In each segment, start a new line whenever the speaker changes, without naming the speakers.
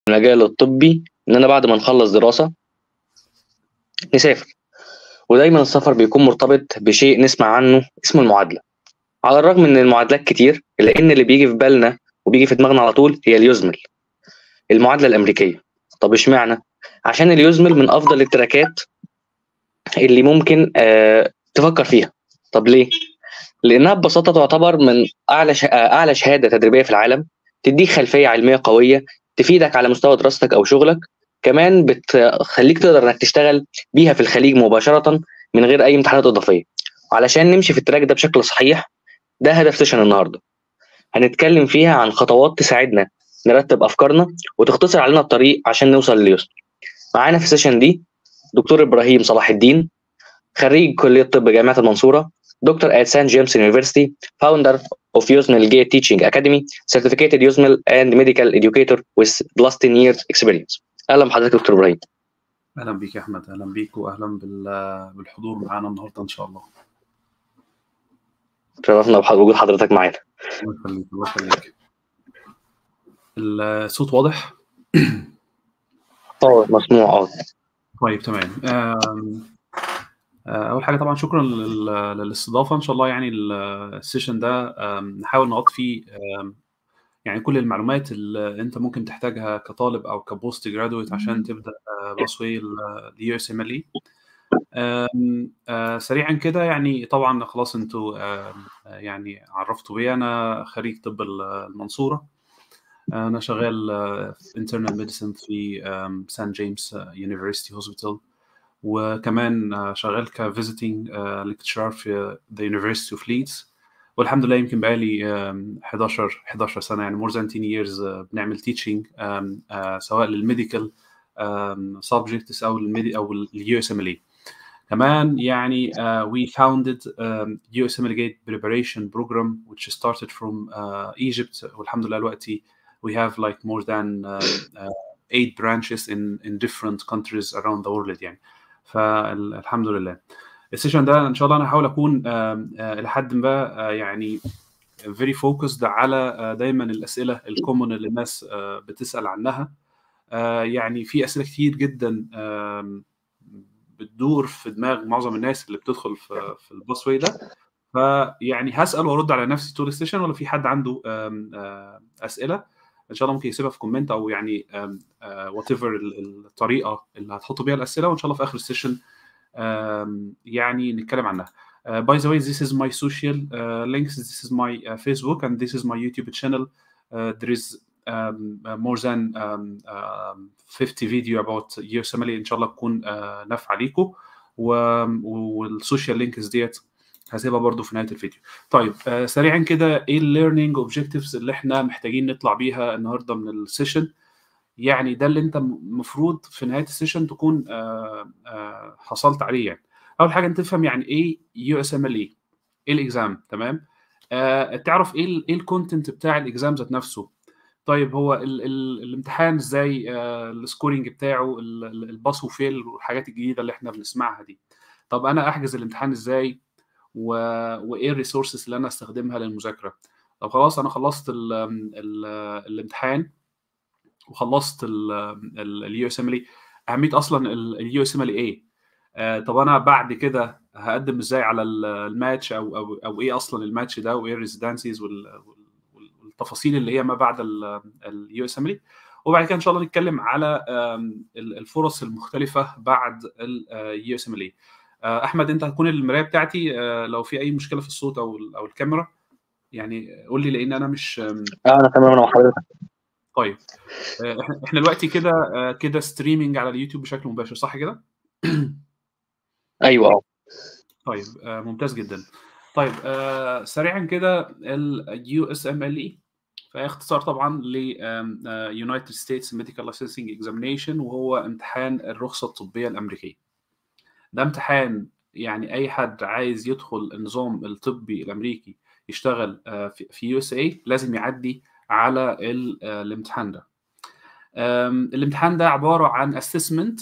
المجال الطبي ان انا بعد ما نخلص دراسه نسافر ودايما السفر بيكون مرتبط بشيء نسمع عنه اسمه المعادله على الرغم ان المعادلات كتير الا ان اللي بيجي في بالنا وبيجي في دماغنا على طول هي اليوزمل المعادله الامريكيه طب اشمعنى عشان اليوزمل من افضل التراكات اللي ممكن آه تفكر فيها طب ليه لانها ببساطه تعتبر من اعلى ش... اعلى شهاده تدريبيه في العالم تديك خلفيه علميه قويه تفيدك على مستوى دراستك او شغلك كمان بتخليك تقدر انك تشتغل بيها في الخليج مباشره من غير اي امتحانات اضافيه علشان نمشي في التراك ده بشكل صحيح ده هدف سيشن النهارده هنتكلم فيها عن خطوات تساعدنا نرتب افكارنا وتختصر علينا الطريق عشان نوصل لليوسف معانا في السيشن دي دكتور ابراهيم صلاح الدين خريج كليه طب جامعه المنصوره دكتور at St. James University, founder of USML Gate Teaching Academy, certificated USML and medical educator with plus 10 years experience. اهلا بحضرتك دكتور ابراهيم.
اهلا بيك يا احمد اهلا بيك واهلا بالحضور معانا النهارده ان شاء الله.
شرفنا بوجود حضرتك معانا.
الله يخليك الله يخليك. الصوت واضح؟
اه مسموع اه.
طيب تمام. اول حاجه طبعا شكرا للاستضافه ان شاء الله يعني السيشن ده نحاول نغطي فيه يعني كل المعلومات اللي انت ممكن تحتاجها كطالب او كبوست جرادويت عشان تبدا باسوي اليو اس ام ال سريعا كده يعني طبعا خلاص انتوا يعني عرفتوا بيا انا خريج طب المنصوره انا شغال انترنال ميديسن في سان جيمس يونيفرسيتي هوسبيتال وكمان شغال كفيزيتنج ليكتشرر في ذا يونيفرسيتي اوف ليدز والحمد لله يمكن بقالي 11 11 سنه يعني مور ذان 10 years بنعمل تيتشنج سواء للميديكال سبجكتس او الميدي او اليو اس ام ال كمان يعني uh, we founded um, USML Gate preparation program which started from uh, Egypt والحمد لله دلوقتي we have like more than uh, uh, eight branches in in different countries around the world يعني فالحمد لله السيشن ده ان شاء الله انا هحاول اكون الى حد ما يعني very focused على دايما الاسئله الكومون اللي الناس بتسال عنها يعني في اسئله كتير جدا بتدور في دماغ معظم الناس اللي بتدخل في في الباس واي ده فيعني هسال وارد على نفسي طول السيشن ولا في حد عنده اسئله ان شاء الله ممكن يسيبها في كومنت او يعني وات ايفر الطريقه اللي هتحطوا بيها الاسئله وان شاء الله في اخر السيشن يعني نتكلم عنها. Uh, by the way, this is my social uh, links. This is my uh, Facebook and this is my YouTube channel. there is um, more than um, 50 video about USMLE ان شاء الله تكون نافعه ليكم والسوشيال لينكس ديت هسيبها برضو في نهايه الفيديو. طيب آه سريعا كده ايه الليرنينج اوبجكتيفز اللي احنا محتاجين نطلع بيها النهارده من السيشن يعني ده اللي انت المفروض في نهايه السيشن تكون آه آه حصلت عليه يعني. اول حاجه انت تفهم يعني ايه يو اس ام ال اي ايه الاكزام تمام؟ آه تعرف ايه ايه الكونتنت بتاع الاكزام ذات نفسه. طيب هو ال ال الامتحان ازاي آه السكورينج بتاعه الباس وفيل والحاجات الجديده اللي احنا بنسمعها دي. طب انا احجز الامتحان ازاي؟ و... وايه الريسورسز اللي انا استخدمها للمذاكره طب خلاص انا خلصت ال ال الامتحان وخلصت اليو اس ام ال اهميه اصلا اليو اس ام ال ايه طب انا بعد كده هقدم ازاي على الماتش او او او ايه اصلا الماتش ده وايه الريزيدنسيز والتفاصيل اللي هي ما بعد اليو اس ام ال وبعد كده ان شاء الله نتكلم على الفرص المختلفه بعد اليو اس ام ال احمد انت هتكون المرايه بتاعتي لو في اي مشكله في الصوت او او الكاميرا يعني قول لي لان انا مش
انا تمام انا حضرتك
طيب احنا دلوقتي كده كده ستريمنج على اليوتيوب بشكل مباشر صح كده
ايوه اه
طيب ممتاز جدا طيب سريعا كده اليو اس ام ال اي فهي اختصار طبعا ل يونايتد ستيتس ميديكال لايسنسنج اكزامينيشن وهو امتحان الرخصه الطبيه الامريكيه ده امتحان يعني اي حد عايز يدخل النظام الطبي الامريكي يشتغل في يو اس اي لازم يعدي على الامتحان ده الامتحان ده عباره عن اسسمنت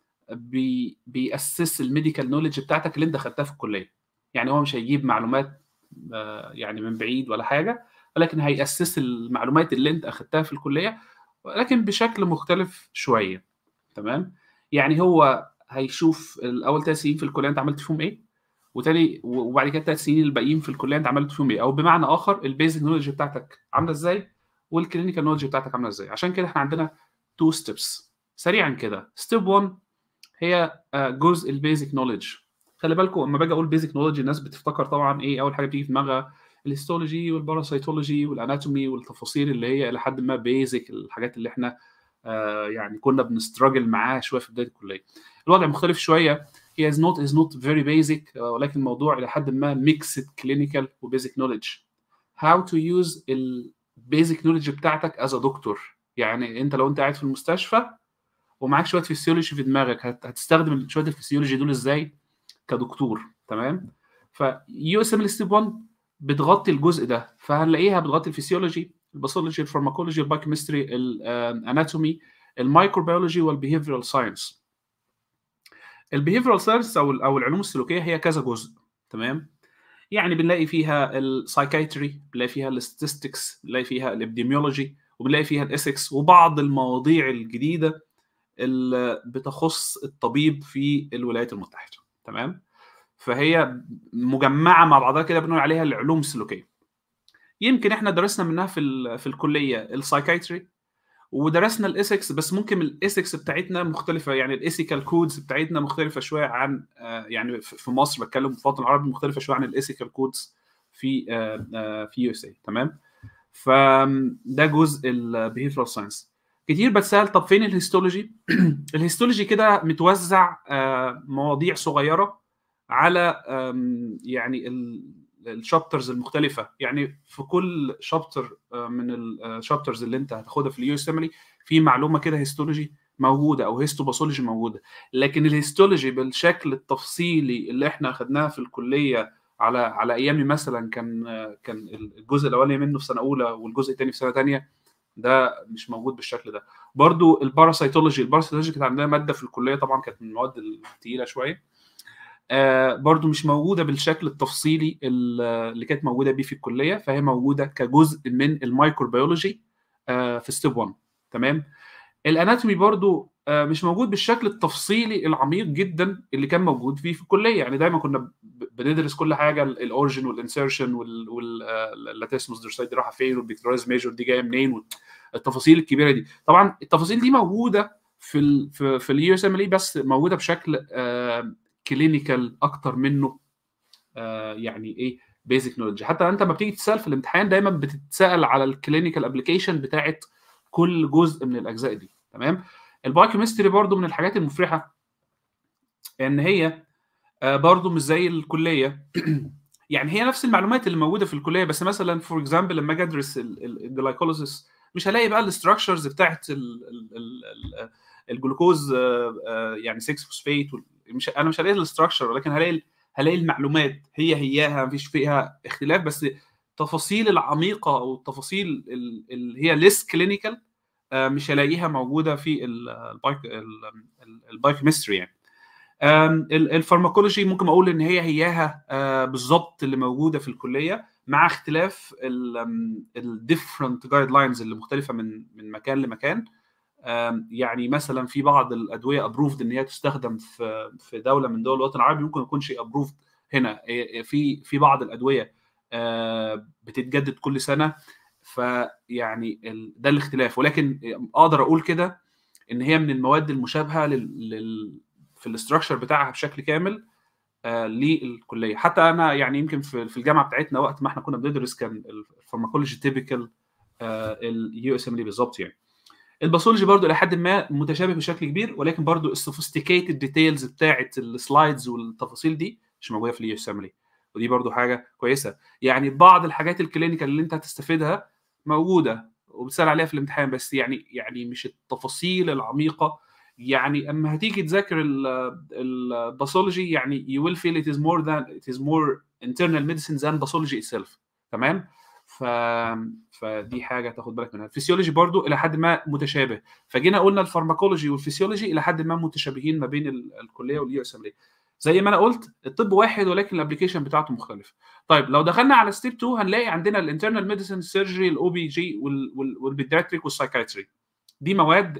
بيأسس الميديكال نولج بتاعتك اللي انت خدتها في الكليه يعني هو مش هيجيب معلومات يعني من بعيد ولا حاجه ولكن هيأسس المعلومات اللي انت اخدتها في الكليه ولكن بشكل مختلف شويه تمام يعني هو هيشوف الاول ثلاث سنين في الكليه انت عملت فيهم ايه وتاني وبعد كده الثلاث سنين الباقيين في الكليه انت عملت فيهم ايه او بمعنى اخر البيزك نولج بتاعتك عامله ازاي والكلينيكال نولج بتاعتك عامله ازاي عشان كده احنا عندنا تو ستيبس سريعا كده ستيب 1 هي جزء البيزك نولج خلي بالكم لما باجي اقول بيزك نولج الناس بتفتكر طبعا ايه اول حاجه بتيجي في دماغها الهيستولوجي والباراسيتولوجي والاناتومي والتفاصيل اللي هي الى حد ما بيزك الحاجات اللي احنا آه يعني كنا بنستراجل معاها شويه في بدايه الكليه الوضع مختلف شويه هي is not is not very basic ولكن الموضوع الى حد ما mixed clinical وبيزك نولج how to use البيزك نولج بتاعتك as a doctor يعني انت لو انت قاعد في المستشفى ومعاك شويه فيسيولوجي في دماغك هتستخدم شويه الفسيولوجي دول ازاي كدكتور تمام فيو اس ام ستيب 1 بتغطي الجزء ده فهنلاقيها بتغطي الفسيولوجي الباثولوجي الفارماكولوجي البايوكيمستري الاناتومي المايكروبيولوجي والبيهيفيرال ساينس البيهيفيرال ساينس او او العلوم السلوكيه هي كذا جزء تمام يعني بنلاقي فيها السايكايتري بنلاقي فيها الستاتستكس بنلاقي فيها الابديميولوجي وبنلاقي فيها الاسكس وبعض المواضيع الجديده اللي بتخص الطبيب في الولايات المتحده تمام فهي مجمعه مع بعضها كده بنقول عليها العلوم السلوكيه يمكن احنا درسنا منها في في الكليه السايكايتري ودرسنا الاسكس بس ممكن الاسكس بتاعتنا مختلفه يعني الايثيكال كودز بتاعتنا مختلفه شويه عن يعني في مصر بتكلم في الوطن العربي مختلفه شويه عن الايثيكال كودز في في يو اس اي تمام فده جزء البيهيفيرال ساينس كتير بتسال طب فين الهيستولوجي الهيستولوجي كده متوزع مواضيع صغيره على يعني الشابترز المختلفه يعني في كل شابتر من الشابترز اللي انت هتاخدها في اليو اس في معلومه كده هيستولوجي موجوده او هيستوباثولوجي موجوده لكن الهيستولوجي بالشكل التفصيلي اللي احنا اخدناها في الكليه على على ايامي مثلا كان كان الجزء الاولاني منه في سنه اولى والجزء الثاني في سنه ثانيه ده مش موجود بالشكل ده برضو الباراسيتولوجي الباراسيتولوجي كانت عندنا ماده في الكليه طبعا كانت من المواد الثقيله شويه آه برضو مش موجوده بالشكل التفصيلي اللي كانت موجوده بيه في الكليه فهي موجوده كجزء من الميكروبيولوجي آه في ستيب 1 تمام الاناتومي برضو آه مش موجود بالشكل التفصيلي العميق جدا اللي كان موجود فيه في الكليه يعني دايما كنا بندرس كل حاجه الاورجن والانسيرشن واللاتيسموس درسايد دي رايحه فين والبيكتورايز ميجور دي جايه منين التفاصيل الكبيره دي طبعا التفاصيل دي موجوده في ال في, في اليو اس ام بس موجوده بشكل آه كلينيكال اكتر منه آه يعني ايه بيزك نولج حتى انت لما بتيجي تسال في الامتحان دايما بتتسال على الكلينيكال ابلكيشن بتاعت كل جزء من الاجزاء دي تمام البايوكيمستري برضو من الحاجات المفرحه ان هي آه برضو مش زي الكليه يعني هي نفس المعلومات اللي موجوده في الكليه بس مثلا فور اكزامبل لما اجي ادرس الجلايكوليسيس مش هلاقي بقى الاستراكشرز بتاعت الجلوكوز يعني 6 فوسفيت مش انا مش هلاقي الاستراكشر ولكن هلاقي هلاقي المعلومات هي هياها مفيش فيها اختلاف بس التفاصيل العميقه او التفاصيل اللي هي ليس كلينيكال مش هلاقيها موجوده في البايوكيمستري يعني الفارماكولوجي ممكن اقول ان هي هياها بالظبط اللي موجوده في الكليه مع اختلاف الديفرنت جايد لاينز اللي مختلفه من من مكان لمكان يعني مثلا في بعض الادويه ابروفد ان هي تستخدم في في دوله من دول الوطن العربي ممكن يكون شيء ابروفد هنا في في بعض الادويه بتتجدد كل سنه فيعني ده الاختلاف ولكن اقدر اقول كده ان هي من المواد المشابهه لل في الاستراكشر بتاعها بشكل كامل آه للكليه حتى انا يعني يمكن في, في الجامعه بتاعتنا وقت ما احنا كنا بندرس كان الفارماكولوجي تيبيكال اليو اس ام دي بالظبط يعني الباثولوجي برضو الى حد ما متشابه بشكل كبير ولكن برضو السوفيستيكيتد ديتيلز بتاعه السلايدز والتفاصيل دي مش موجوده في اليو اس ام ودي برضو حاجه كويسه يعني بعض الحاجات الكلينيكال اللي انت هتستفيدها موجوده وبتسال عليها في الامتحان بس يعني يعني مش التفاصيل العميقه يعني اما هتيجي تذاكر الباثولوجي يعني you will feel it is more than it is more internal medicine than pathology itself تمام ف... فدي حاجه تاخد بالك منها الفسيولوجي برضو الى حد ما متشابه فجينا قلنا الفارماكولوجي والفسيولوجي الى حد ما متشابهين ما بين الكليه واليو اس ام زي ما انا قلت الطب واحد ولكن الابلكيشن بتاعته مختلف طيب لو دخلنا على ستيب 2 هنلاقي عندنا الانترنال ميديسن السيرجري الاو بي جي والبيدياتريك والسايكايتري دي مواد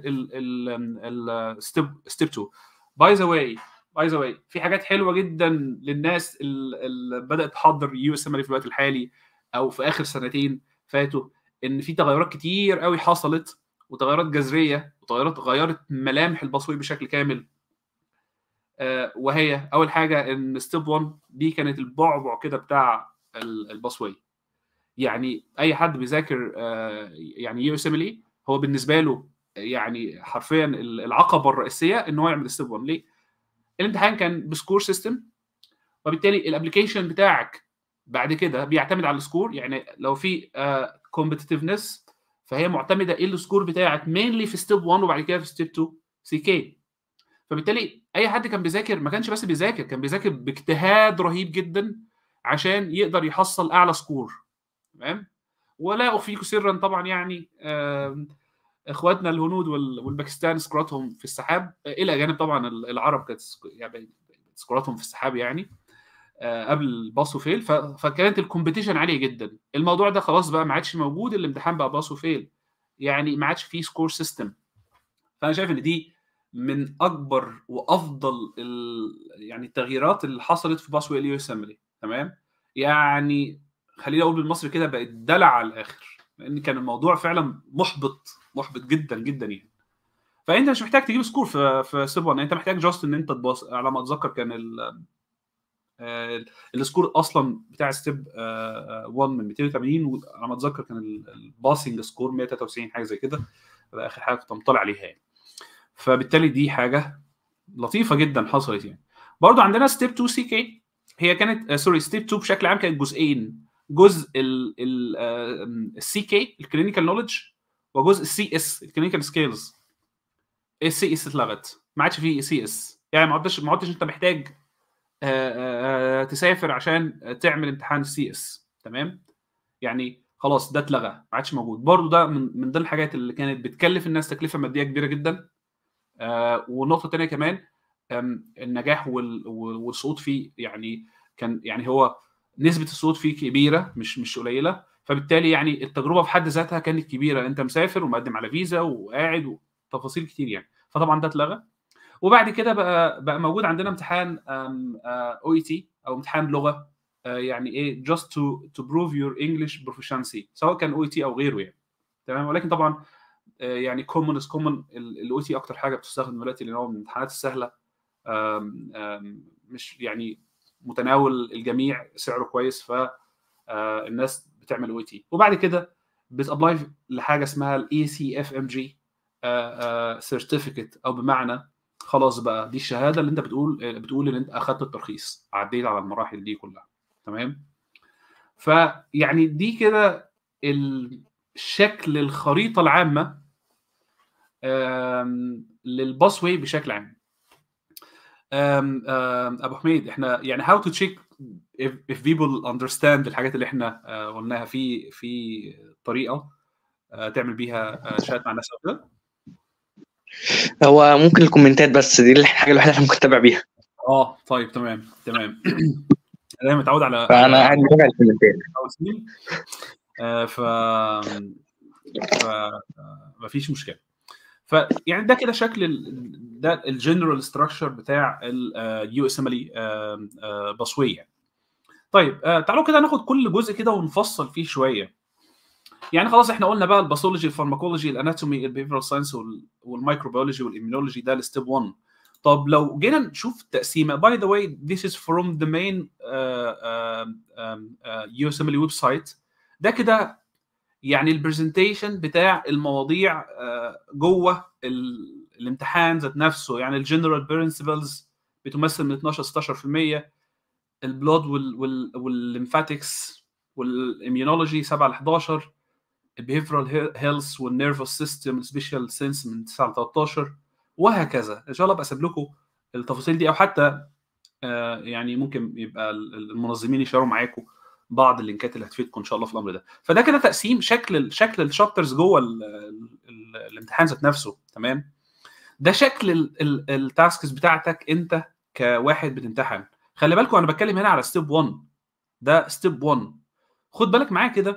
الستيب ستيب 2 باي ذا واي باي ذا واي في حاجات حلوه جدا للناس اللي بدات تحضر يو اس ام في الوقت الحالي او في اخر سنتين فاتوا ان في تغيرات كتير قوي حصلت وتغيرات جذريه وتغيرات غيرت ملامح الباسوي بشكل كامل آه وهي اول حاجه ان ستيب 1 دي كانت البعبع كده بتاع الباسوي يعني اي حد بيذاكر آه يعني يو اس ام هو بالنسبه له يعني حرفيا العقبه الرئيسيه ان هو يعمل ستيب 1 ليه؟ الامتحان كان بسكور سيستم وبالتالي الابلكيشن بتاعك بعد كده بيعتمد على السكور يعني لو في كومبتitiveness فهي معتمده ايه السكور بتاعك مينلي في ستيب 1 وبعد كده في ستيب 2 سي كي فبالتالي اي حد كان بيذاكر ما كانش بس بيذاكر كان بيذاكر باجتهاد رهيب جدا عشان يقدر يحصل اعلى سكور تمام ولا اخفيكم سرا طبعا يعني اخواتنا الهنود والباكستان سكوراتهم في السحاب الى جانب طبعا العرب كانت يعني سكوراتهم في السحاب يعني قبل باص وفيل فكانت الكومبيتيشن عاليه جدا الموضوع ده خلاص بقى ما عادش موجود الامتحان بقى باص وفيل يعني ما عادش فيه سكور سيستم فانا شايف ان دي من اكبر وافضل يعني التغييرات اللي حصلت في باص ويل اسمبلي تمام يعني خليني اقول بالمصري كده بقت دلع على الاخر لان كان الموضوع فعلا محبط محبط جدا جدا يعني فانت مش محتاج تجيب سكور في في ستيب 1 انت محتاج جاست ان انت تباص على ما اتذكر كان ال السكور اصلا بتاع ستيب 1 من 280 وعلى ما اتذكر كان الباسنج سكور 193 حاجه زي كده ده اخر حاجه كنت مطلع عليها يعني فبالتالي دي حاجه لطيفه جدا حصلت يعني برضو عندنا ستيب 2 سي كي هي كانت سوري ستيب 2 بشكل عام كانت جزئين جزء السي كي الكلينيكال نولج وجزء السي اس الكلينيكال سكيلز السي اس اتلغت ما عادش فيه سي اس يعني ما عدتش ما عدتش انت محتاج آآ آآ تسافر عشان تعمل امتحان السي اس تمام يعني خلاص ده اتلغى ما عادش موجود برضو ده من من ضمن الحاجات اللي كانت بتكلف الناس تكلفه ماديه كبيره جدا والنقطه الثانيه كمان النجاح والصعود فيه يعني كان يعني هو نسبه الصعود فيه كبيره مش مش قليله فبالتالي يعني التجربه في حد ذاتها كانت كبيره انت مسافر ومقدم على فيزا وقاعد وتفاصيل كتير يعني فطبعا ده اتلغى وبعد كده بقى بقى موجود عندنا امتحان او اي تي او امتحان لغه يعني ايه just to to prove your English proficiency سواء كان او اي تي او غيره يعني تمام ولكن طبعا يعني common is common الاو تي اكتر حاجه بتستخدم دلوقتي لان هو من الامتحانات السهله مش يعني متناول الجميع سعره كويس فالناس بتعمل او تي وبعد كده بتابلاي لحاجه اسمها الاي سي اف ام جي سيرتيفيكت او بمعنى خلاص بقى دي الشهاده اللي انت بتقول بتقول ان انت اخذت الترخيص عديت على المراحل دي كلها تمام فيعني دي كده الشكل الخريطه العامه للباس واي بشكل عام أم أم ابو حميد احنا يعني how to check if, if people understand الحاجات اللي احنا قلناها في في طريقه تعمل بيها شات مع الناس او كده
هو ممكن الكومنتات بس دي الحاجه الوحيده اللي ممكن اتابع بيها
اه طيب تمام تمام انا متعود على
فانا قاعد متابع الكومنتات
آه ف ف مفيش مشكله فيعني ده كده شكل ال... ده الجنرال ستراكشر بتاع اليو اس ام ال بصويه طيب آه تعالوا كده ناخد كل جزء كده ونفصل فيه شويه يعني خلاص احنا قلنا بقى الباثولوجي الفارماكولوجي الاناتومي البيفرال ساينس والمايكروبيولوجي والاميونولوجي ده الستيب 1 طب لو جينا نشوف التقسيمه باي ذا واي this is from the main يو اس ام ال ويب سايت ده كده يعني البرزنتيشن بتاع المواضيع جوه الامتحان ذات نفسه يعني الجنرال برنسبلز بتمثل من 12 16% البلود والليمفاتكس والاميونولوجي 7 ل 11 البيهيفرال هيلث والنيرفس سيستم السبيشال سينس من 9 ل 13 وهكذا ان شاء الله ابقى اسيب لكم التفاصيل دي او حتى يعني ممكن يبقى المنظمين يشاروا معاكم بعض اللينكات اللي هتفيدكم ان شاء الله في الامر ده فده كده تقسيم شكل شكل الشابترز جوه ال ال الامتحان ذات نفسه تمام ده شكل التاسكس بتاعتك انت كواحد بتمتحن خلي بالكم انا بتكلم هنا على ستيب 1 ده ستيب 1 خد بالك معايا كده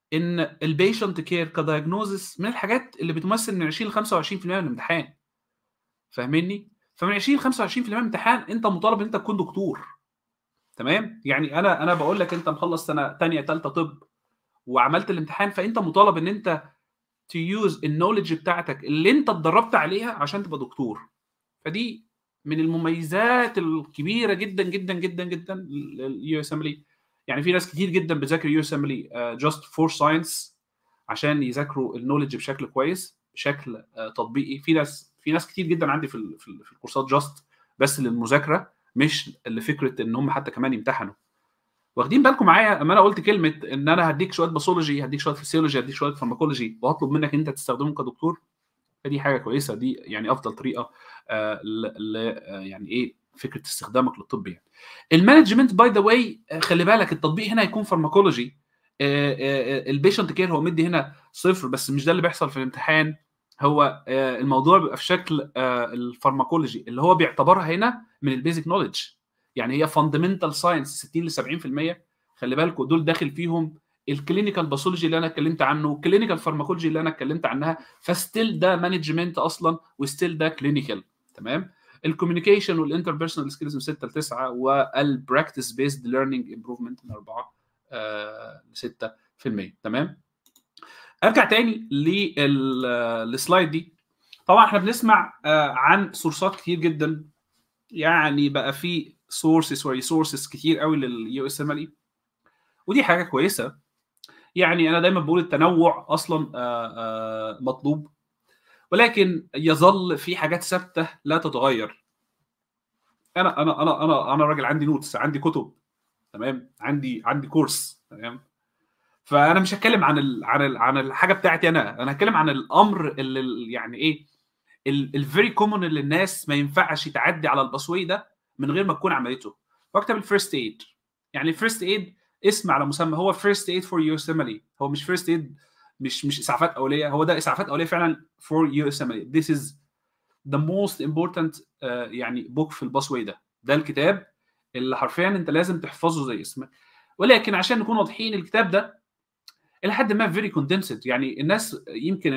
ان البيشنت كير كدايجنوزس من الحاجات اللي بتمثل من 20 ل 25% من الامتحان فاهمني؟ فمن 20 ل 25% من الامتحان انت مطالب ان انت تكون دكتور تمام؟ يعني انا انا بقول لك انت مخلص سنه ثانيه ثالثه طب وعملت الامتحان فانت مطالب ان انت تيوز النولج بتاعتك اللي انت اتدربت عليها عشان تبقى دكتور فدي من المميزات الكبيره جدا جدا جدا جدا لليو اس ام يعني في ناس كتير جدا بتذاكر يو اس ام جاست فور ساينس عشان يذاكروا النولج بشكل كويس بشكل uh, تطبيقي في ناس في ناس كتير جدا عندي في ال في, ال في الكورسات جاست بس للمذاكره مش لفكره ان هم حتى كمان يمتحنوا واخدين بالكم معايا اما انا قلت كلمه ان انا هديك شويه باثولوجي هديك شويه فيسيولوجي هديك شويه فارماكولوجي وهطلب منك انت تستخدمهم كدكتور فدي حاجه كويسه دي يعني افضل طريقه آه ل آه يعني ايه فكره استخدامك للطب يعني المانجمنت باي ذا واي خلي بالك التطبيق هنا هيكون فارماكولوجي البيشنت كير هو مدي هنا صفر بس مش ده اللي بيحصل في الامتحان هو الموضوع بيبقى في شكل الفارماكولوجي اللي هو بيعتبرها هنا من البيزك نوليدج يعني هي فاندمنتال ساينس 60 ل 70% خلي بالكم دول داخل فيهم الكلينيكال باثولوجي اللي انا اتكلمت عنه والكلينيكال فارماكولوجي اللي انا اتكلمت عنها فستيل ده مانجمنت اصلا وستيل ده كلينيكال تمام الكوميونيكيشن والانتربيرسونال سكيلز من 6 ل 9 والبراكتس بيزد ليرنينج امبروفمنت من 4 ل 6% تمام ارجع تاني للسلايد دي طبعا احنا بنسمع عن سورسات كتير جدا يعني بقى في سورسز وريسورسز كتير قوي لليو اس ام ال ودي حاجه كويسه يعني انا دايما بقول التنوع اصلا مطلوب ولكن يظل في حاجات ثابته لا تتغير انا انا انا انا انا راجل عندي نوتس عندي كتب تمام عندي عندي كورس تمام فانا مش هتكلم عن ال عن ال عن الحاجه بتاعتي انا انا هتكلم عن الامر اللي يعني ايه الفيري كومون اللي الناس ما ينفعش تعدي على الباسوي ده من غير ما تكون عملته واكتب الفيرست ايد يعني الفيرست ايد اسم على مسمى هو فيرست ايد فور يو اس ام هو مش فيرست ايد مش مش اسعافات اوليه هو ده اسعافات اوليه فعلا فور يو اس ام This is the most important uh, يعني بوك في الباسوي ده ده الكتاب اللي حرفيا انت لازم تحفظه زي اسمه ولكن عشان نكون واضحين الكتاب ده الى حد ما فيري كوندنسد يعني الناس يمكن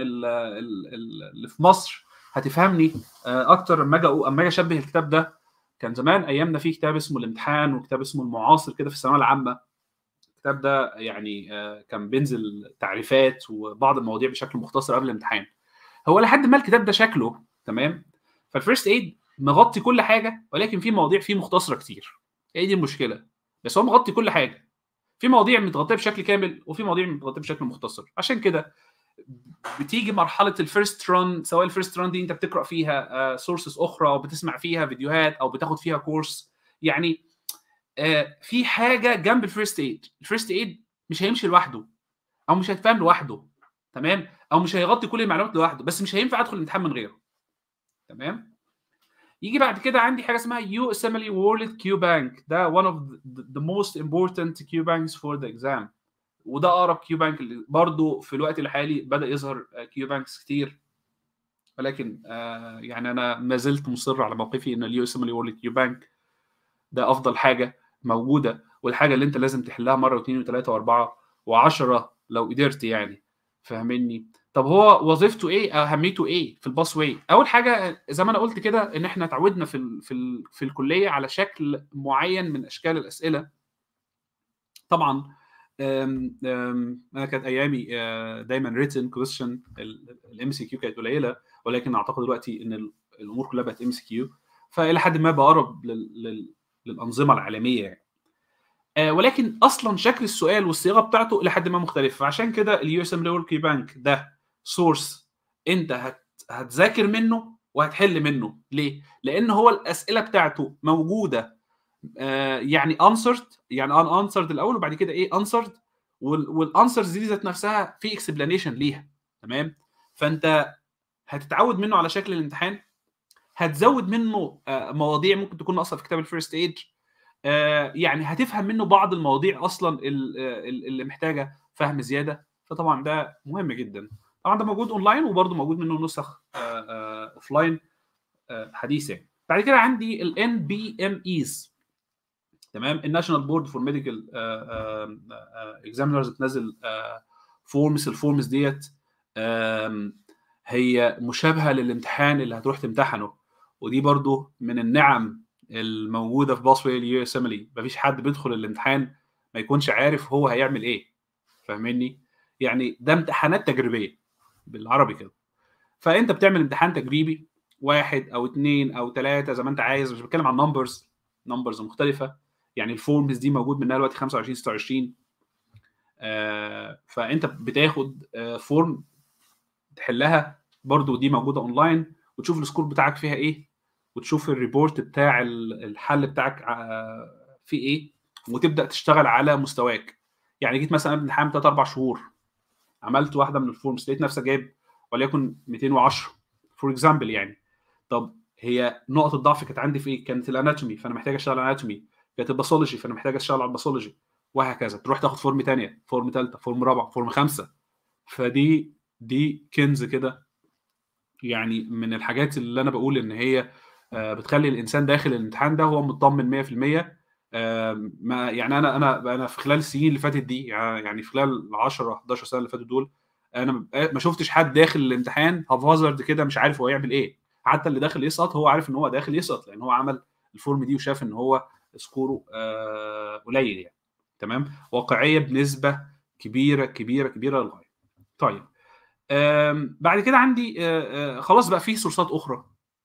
اللي في مصر هتفهمني اكتر اما اجي اما اجي اشبه الكتاب ده كان زمان ايامنا في كتاب اسمه الامتحان وكتاب اسمه المعاصر كده في الثانويه العامه الكتاب ده يعني كان بينزل تعريفات وبعض المواضيع بشكل مختصر قبل الامتحان هو لحد ما الكتاب ده شكله تمام فالفيرست ايد مغطي كل حاجه ولكن في مواضيع فيه مختصره كتير هي دي المشكله بس هو مغطي كل حاجه في مواضيع متغطيه بشكل كامل وفي مواضيع متغطيه بشكل مختصر عشان كده بتيجي مرحله الفيرست ران سواء الفيرست ران دي انت بتقرا فيها سورسز اخرى او بتسمع فيها فيديوهات او بتاخد فيها كورس يعني في حاجه جنب الفيرست ايد الفيرست ايد مش هيمشي لوحده او مش هيتفهم لوحده تمام او مش هيغطي كل المعلومات لوحده بس مش هينفع ادخل الامتحان من غيره تمام يجي بعد كده عندي حاجه اسمها يو اسمبلي وورلد كيو بانك ده one of the most important Q banks for the exam وده اقرب كيو بانك اللي برضه في الوقت الحالي بدا يظهر كيو بانكس كتير ولكن آه يعني انا ما زلت مصر على موقفي ان اليو اسمبلي وورلد كيو بانك ده افضل حاجه موجوده والحاجه اللي انت لازم تحلها مره واثنين وثلاثه واربعه وعشرة لو قدرت يعني فاهمني طب هو وظيفته ايه اهميته ايه في الباس واي اول حاجه زي ما انا قلت كده ان احنا اتعودنا في ال في ال في الكليه على شكل معين من اشكال الاسئله طبعا أم أم انا كانت ايامي دايما ريتن كويشن الام سي كيو كانت قليله ولكن اعتقد دلوقتي ان الامور كلها بقت ام سي كيو فالى حد ما بقرب للانظمه العالميه يعني آه ولكن اصلا شكل السؤال والصياغه بتاعته الى حد ما مختلف فعشان كده اليو اس ام ليول كي بانك ده سورس انت هت هتذاكر منه وهتحل منه ليه؟ لان هو الاسئله بتاعته موجوده آه يعني انسرد يعني ان انسرد الاول وبعد كده ايه انسرد والانسرز دي ذات نفسها في اكسبلانيشن ليها تمام؟ فانت هتتعود منه على شكل الامتحان هتزود منه آه مواضيع ممكن تكون ناقصه في كتاب الفيرست ايج آه يعني هتفهم منه بعض المواضيع اصلا اللي محتاجه فهم زياده فطبعا ده مهم جدا طبعا ده موجود اونلاين وبرده موجود منه نسخ اوف لاين حديثه يعني. بعد كده عندي الان بي ام ايز تمام الناشونال بورد فور ميديكال اكزامينرز بتنزل فورمز الفورمز ديت هي مشابهه للامتحان اللي هتروح تمتحنه ودي برضو من النعم الموجوده في باسوي اليو اس ام مفيش حد بيدخل الامتحان ما يكونش عارف هو هيعمل ايه فاهمني يعني ده امتحانات تجريبيه بالعربي كده فانت بتعمل امتحان تجريبي واحد او اثنين او ثلاثه زي ما انت عايز مش بتكلم عن نمبرز نمبرز مختلفه يعني الفورمز دي موجود منها دلوقتي 25 26 آه فانت بتاخد آه فورم تحلها برضو دي موجوده اونلاين وتشوف السكور بتاعك فيها ايه وتشوف الريبورت بتاع الحل بتاعك آه في ايه وتبدا تشتغل على مستواك يعني جيت مثلا قبل الامتحان ثلاث اربع شهور عملت واحده من الفورمز لقيت نفسك جايب وليكن 210 فور اكزامبل يعني طب هي نقط الضعف كانت عندي في ايه؟ كانت الاناتومي فانا محتاج اشتغل على الاناتومي كانت الباثولوجي فانا محتاج اشتغل على الباثولوجي وهكذا تروح تاخد فورم ثانيه فورم ثالثه فورم رابعه فورم خمسه فدي دي كنز كده يعني من الحاجات اللي انا بقول ان هي بتخلي الانسان داخل الامتحان ده هو مطمن 100% ما يعني انا انا انا في خلال السنين اللي فاتت دي يعني في خلال 10 11 سنه اللي فاتوا دول انا ما شفتش حد داخل الامتحان هافازرد كده مش عارف هو يعمل ايه حتى اللي داخل يسقط هو عارف ان هو داخل يسقط لان هو عمل الفورم دي وشاف ان هو سكوره آه قليل يعني تمام واقعيه بنسبه كبيره كبيره كبيره للغايه طيب بعد كده عندي آه آه خلاص بقى في سورسات اخرى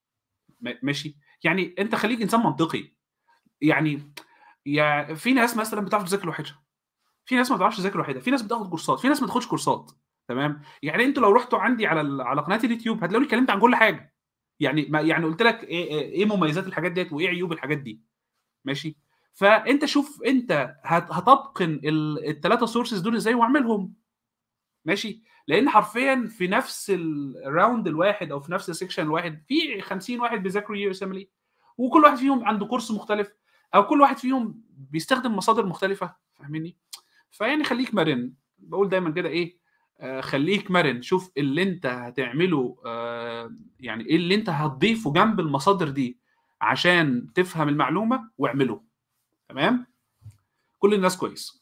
ماشي يعني انت خليك انسان منطقي يعني يعني في ناس مثلا بتعرف تذاكر لوحدها في ناس ما بتعرفش تذاكر لوحدها في ناس بتاخد كورسات في ناس ما بتاخدش كورسات تمام يعني انتوا لو رحتوا عندي على على قناه اليوتيوب هتلاقوني اتكلمت عن كل حاجه يعني ما يعني قلت لك ايه, ايه مميزات الحاجات ديت وايه عيوب الحاجات دي ماشي فانت شوف انت هتتقن الثلاثه سورسز دول ازاي واعملهم ماشي لان حرفيا في نفس الراوند الواحد او في نفس السكشن الواحد في 50 واحد بيذاكروا يو اس ام وكل واحد فيهم عنده كورس مختلف او كل واحد فيهم بيستخدم مصادر مختلفه فاهمني فيعني خليك مرن بقول دايما كده ايه آه خليك مرن شوف اللي انت هتعمله آه يعني ايه اللي انت هتضيفه جنب المصادر دي عشان تفهم المعلومه واعمله تمام كل الناس كويس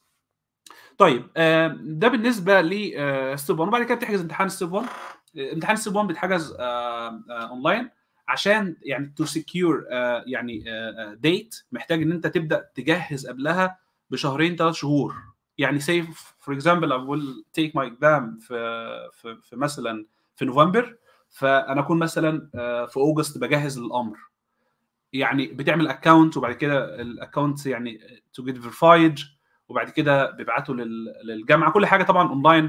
طيب آه ده بالنسبه لستيب 1 وبعد كده بتحجز امتحان ستيب 1 امتحان ستيب 1 بيتحجز اونلاين عشان يعني تو سكيور يعني ديت محتاج ان انت تبدا تجهز قبلها بشهرين ثلاث شهور يعني سي فور اكزامبل I will take my exam في في, في مثلا في نوفمبر فانا اكون مثلا في اوجست بجهز للامر يعني بتعمل اكونت وبعد كده الاكونت يعني تو جيت فيرفايد وبعد كده بيبعته للجامعه كل حاجه طبعا اونلاين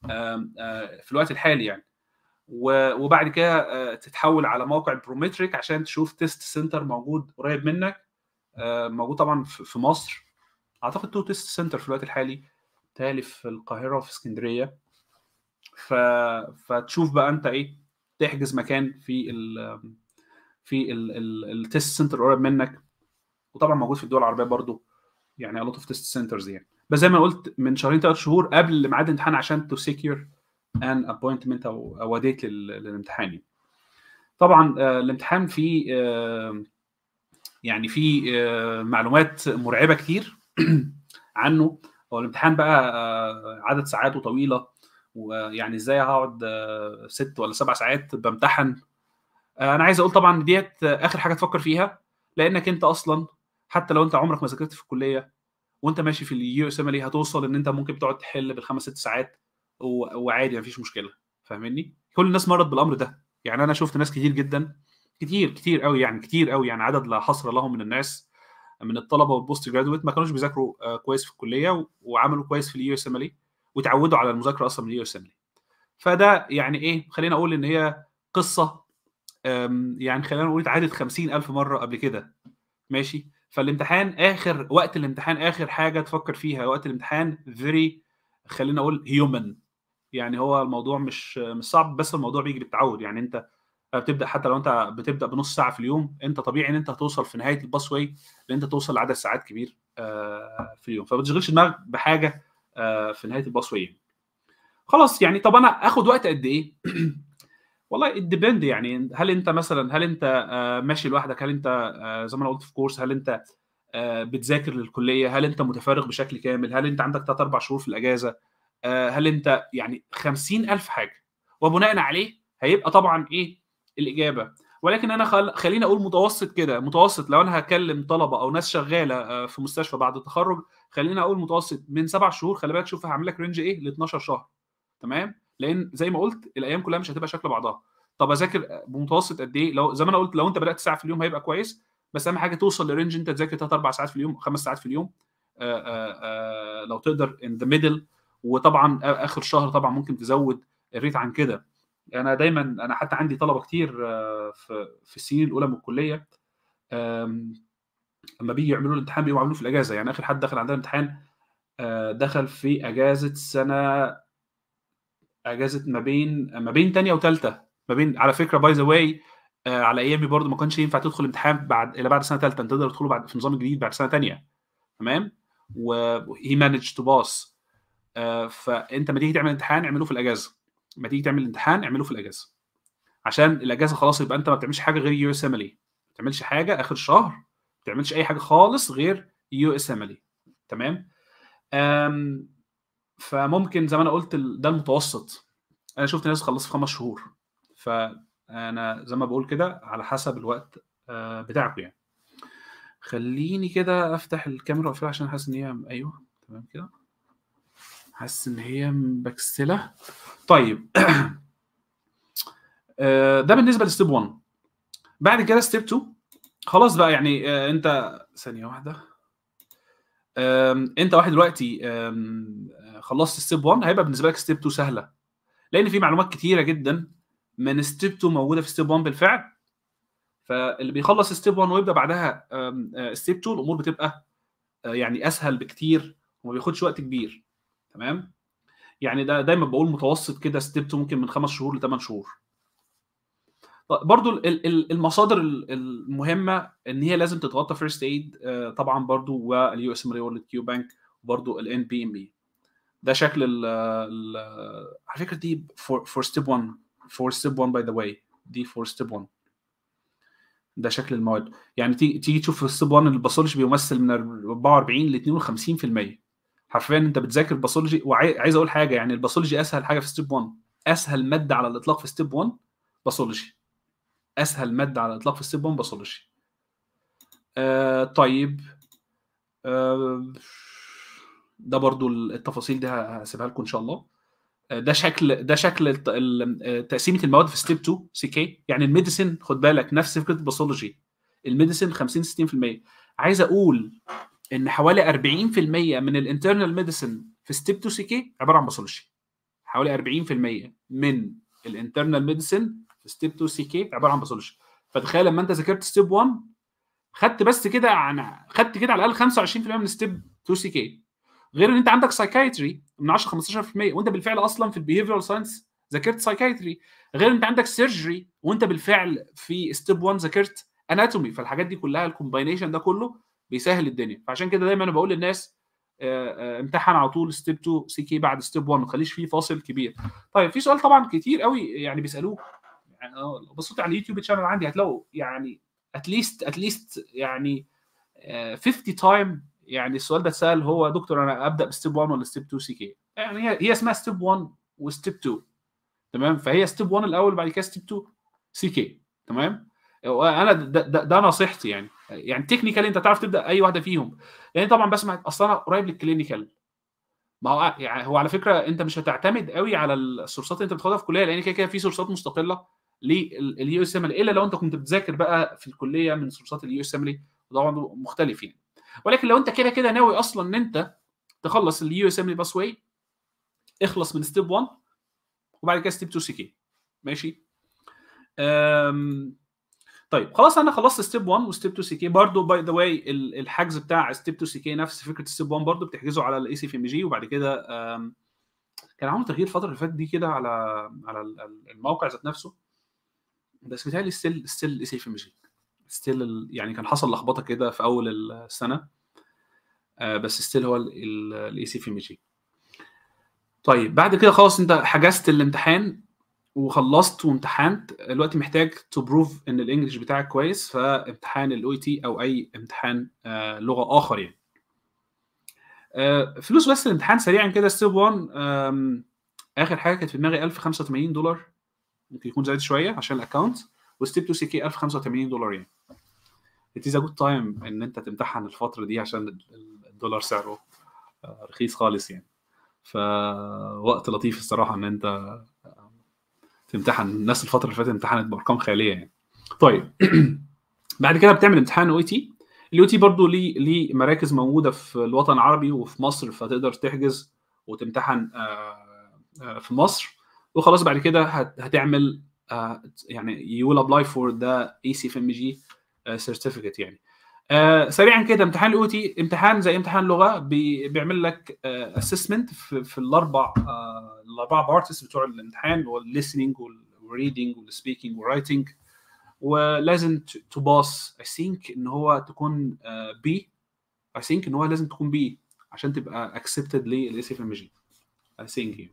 في الوقت الحالي يعني وبعد كده تتحول على موقع برومتريك عشان تشوف تيست سنتر موجود قريب منك موجود طبعا في مصر اعتقد تو تيست سنتر في الوقت الحالي تالي في القاهره وفي اسكندريه ف... فتشوف بقى انت ايه تحجز مكان في ال في التيست سنتر قريب منك وطبعا موجود في الدول العربيه برضو يعني الوت اوف تيست سنترز يعني بس زي ما قلت من شهرين ثلاث شهور قبل ميعاد الامتحان عشان تو سيكيور ان ابوينتمنت او او ديت للامتحان طبعا آه الامتحان فيه آه يعني فيه آه معلومات مرعبه كتير عنه هو الامتحان بقى عدد ساعاته طويله ويعني ازاي هقعد ست ولا سبع ساعات بمتحن انا عايز اقول طبعا ديت اخر حاجه تفكر فيها لانك انت اصلا حتى لو انت عمرك ما ذاكرت في الكليه وانت ماشي في اليو اس ام هتوصل ان انت ممكن تقعد تحل بالخمس ست ساعات وعادي مفيش مشكله فاهمني كل الناس مرت بالامر ده يعني انا شفت ناس كتير جدا كتير كتير قوي يعني كتير قوي يعني عدد لا حصر له من الناس من الطلبه والبوست جرادويت ما كانوش بيذاكروا كويس في الكليه وعملوا كويس في اليو اس ام وتعودوا على المذاكره اصلا من اليو اس ام فده يعني ايه خلينا اقول ان هي قصه يعني خلينا نقول اتعادت 50000 مره قبل كده ماشي فالامتحان اخر وقت الامتحان اخر حاجه تفكر فيها وقت الامتحان فيري خلينا اقول هيومن يعني هو الموضوع مش مش صعب بس الموضوع بيجي بالتعود يعني انت بتبدا حتى لو انت بتبدا بنص ساعه في اليوم انت طبيعي ان انت هتوصل في نهايه الباس واي ان انت توصل لعدد ساعات كبير في اليوم فما تشغلش دماغك بحاجه في نهايه الباس واي خلاص يعني طب انا اخد وقت قد ايه والله الديبند يعني هل انت مثلا هل انت ماشي لوحدك هل انت زي ما انا قلت في كورس هل انت بتذاكر للكليه هل انت متفرغ بشكل كامل هل انت عندك ثلاث اربع شهور في الاجازه آه، هل انت يعني 50000 حاجه وبناء عليه هيبقى طبعا ايه الاجابه ولكن انا خل... خليني اقول متوسط كده متوسط لو انا هكلم طلبه او ناس شغاله آه، في مستشفى بعد التخرج خليني اقول متوسط من سبع شهور خلي بالك شوف هعمل لك رينج ايه ل 12 شهر تمام لان زي ما قلت الايام كلها مش هتبقى شكل بعضها طب اذاكر بمتوسط قد ايه لو زي ما انا قلت لو انت بدات ساعه في اليوم هيبقى كويس بس اهم حاجه توصل لرينج انت تذاكر ثلاث اربع ساعات في اليوم خمس ساعات في اليوم آآ آآ لو تقدر ان ذا ميدل وطبعا اخر شهر طبعا ممكن تزود الريت عن كده انا دايما انا حتى عندي طلبه كتير في في السنين الاولى من الكليه لما بيجي يعملوا الامتحان بيبقوا عاملينه في الاجازه يعني اخر حد دخل عندنا امتحان دخل في اجازه سنه اجازه ما بين ما بين ثانيه وثالثه ما بين على فكره باي ذا واي على ايامي برضو ما كانش ينفع تدخل امتحان بعد الا بعد سنه ثالثه انت تقدر تدخله بعد في النظام الجديد بعد سنه ثانيه تمام وهي مانج تو باس فانت ما تيجي تعمل امتحان اعمله في الاجازه ما تيجي تعمل امتحان اعمله في الاجازه عشان الاجازه خلاص يبقى انت ما بتعملش حاجه غير يو اس ام ما بتعملش حاجه اخر الشهر ما بتعملش اي حاجه خالص غير يو اس ام تمام أم فممكن زي ما انا قلت ده المتوسط انا شفت ناس خلصت في خمس شهور فانا زي ما بقول كده على حسب الوقت بتاعكم يعني خليني كده افتح الكاميرا واقفلها عشان حاسس ان هي ايوه تمام كده حاسس ان هي مبكسله طيب ده بالنسبه لستيب 1 بعد كده ستيب 2 خلاص بقى يعني انت ثانيه واحده انت واحد دلوقتي خلصت ستيب 1 هيبقى بالنسبه لك ستيب 2 سهله لان في معلومات كتيره جدا من ستيب 2 موجوده في ستيب 1 بالفعل فاللي بيخلص ستيب 1 ويبدا بعدها ستيب 2 الامور بتبقى يعني اسهل بكتير وما بياخدش وقت كبير تمام يعني ده دايما بقول متوسط كده ستيب 2 ممكن من خمس شهور لثمان شهور برضو المصادر المهمه ان هي لازم تتغطى فيرست ايد طبعا برضو واليو اس ام ري كيو بانك وبرضو الان بي ام بي ده شكل ال ال على فكره دي فور فور ستيب 1 فور ستيب 1 باي ذا واي دي فور ستيب 1 ده شكل المواد يعني تيجي تيجي تشوف في ستيب 1 الباثولوجي بيمثل من 44 ل 52% حرفيا انت بتذاكر باثولوجي وعايز اقول حاجه يعني الباثولوجي اسهل حاجه في ستيب 1 اسهل ماده على الاطلاق في ستيب 1 باثولوجي اسهل ماده على الاطلاق في ستيب 1 باثولوجي آه طيب آه ده برضو التفاصيل دي هسيبها لكم ان شاء الله ده شكل ده شكل تقسيمه المواد في ستيب 2 سي كي يعني الميديسن خد بالك نفس فكره الباثولوجي الميديسن 50 60% عايز اقول ان حوالي 40% من الانترنال ميديسن في ستيب 2 سي كي عباره عن باثولوجي حوالي 40% من الانترنال ميديسن في ستيب 2 سي كي عباره عن باثولوجي فتخيل لما انت ذاكرت ستيب 1 خدت بس كده عن خدت كده على الاقل 25% من ستيب 2 سي كي غير ان انت عندك سايكايتري من 10 15% وانت بالفعل اصلا في البيهيفيرال ساينس ذاكرت سايكايتري غير ان انت عندك سيرجري وانت بالفعل في ستيب 1 ذاكرت اناتومي فالحاجات دي كلها الكومباينيشن ده كله بيسهل الدنيا فعشان كده دايما انا بقول للناس امتحن على طول ستيب 2 سي كي بعد ستيب 1 ما تخليش فيه فاصل كبير طيب في سؤال طبعا كتير قوي يعني بيسالوه يعني لو بصيت على اليوتيوب شانل عندي هتلاقوا يعني اتليست اتليست يعني 50 تايم يعني السؤال ده اتسال هو دكتور انا ابدا بستيب 1 ولا ستيب 2 سي كي يعني هي هي اسمها ستيب 1 وستيب 2 تمام فهي ستيب 1 الاول بعد كده ستيب 2 سي كي تمام انا ده, ده, ده نصيحتي يعني يعني تكنيكال انت تعرف تبدا اي واحده فيهم لان يعني طبعا بسمع اصلا قريب للكلينيكال ما هو يعني هو على فكره انت مش هتعتمد قوي على السورسات اللي انت بتاخدها في الكليه لان كده كده في سورسات مستقله لليو اس ام الا لو انت كنت بتذاكر بقى في الكليه من سورسات اليو اس ام طبعا مختلف يعني ولكن لو انت كده كده ناوي اصلا ان انت تخلص اليو اس ام باس واي اخلص من ستيب 1 وبعد كده ستيب 2 سي كي ماشي أم... طيب خلاص انا خلصت ستيب 1 وستيب 2 سي كي برضه باي ذا واي الحجز بتاع ستيب 2 سي كي نفس فكره ستيب 1 برضه بتحجزه على الاي سي في ام جي وبعد كده كان عملوا تغيير الفتره اللي فاتت دي كده على على الموقع ذات نفسه بس بيتهيألي ستيل ستيل الاي سي في ام جي ستيل يعني كان حصل لخبطه كده في اول السنه بس ستيل هو الاي سي في ام جي طيب بعد كده خلاص انت حجزت الامتحان وخلصت وامتحنت دلوقتي محتاج تبروف ان الانجليش بتاعك كويس فامتحان الاو تي او اي امتحان لغه اخر يعني آه، فلوس بس الامتحان سريعا كده ستيب 1 آم، اخر حاجه كانت في دماغي 1085 دولار ممكن يكون زايد شويه عشان الاكونت وستيب 2 سي كي 1085 دولار يعني it is a good time ان انت تمتحن الفتره دي عشان ال- ال- الدولار سعره آه، رخيص خالص يعني فوقت لطيف الصراحه ان انت آه، تمتحن الناس الفتره اللي فاتت امتحنت بارقام خياليه يعني طيب بعد كده بتعمل امتحان او تي الاو تي برضه ليه ليه مراكز موجوده في الوطن العربي وفي مصر فتقدر تحجز وتمتحن آه، آه، في مصر وخلاص بعد كده هت- هتعمل آه، يعني you will apply for the ACFMG آه، certificate يعني آه، سريعا كده امتحان الاو تي امتحان زي امتحان لغه بي- بيعمل لك اسسمنت في, في الاربع آه، الاربع بارتس بتوع الامتحان هو الليسننج والريدنج والسبيكنج والرايتنج ولازم تو باس اي ثينك ان هو تكون بي اي ثينك ان هو لازم تكون بي عشان تبقى اكسبتد للاس اف ام جي اي ثينك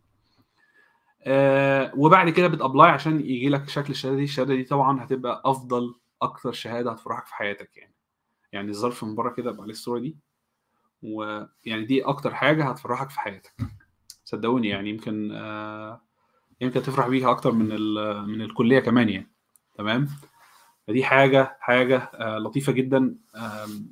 وبعد كده بتابلاي عشان يجي لك شكل الشهاده دي الشهاده دي طبعا هتبقى افضل اكتر شهاده هتفرحك في حياتك يعني يعني الظرف من بره كده بقى عليه الصوره دي ويعني دي اكتر حاجه هتفرحك في حياتك صدقوني يعني يمكن آه يمكن تفرح بيها اكتر من ال- من الكليه كمان يعني تمام فدي حاجه حاجه آه لطيفه جدا آم،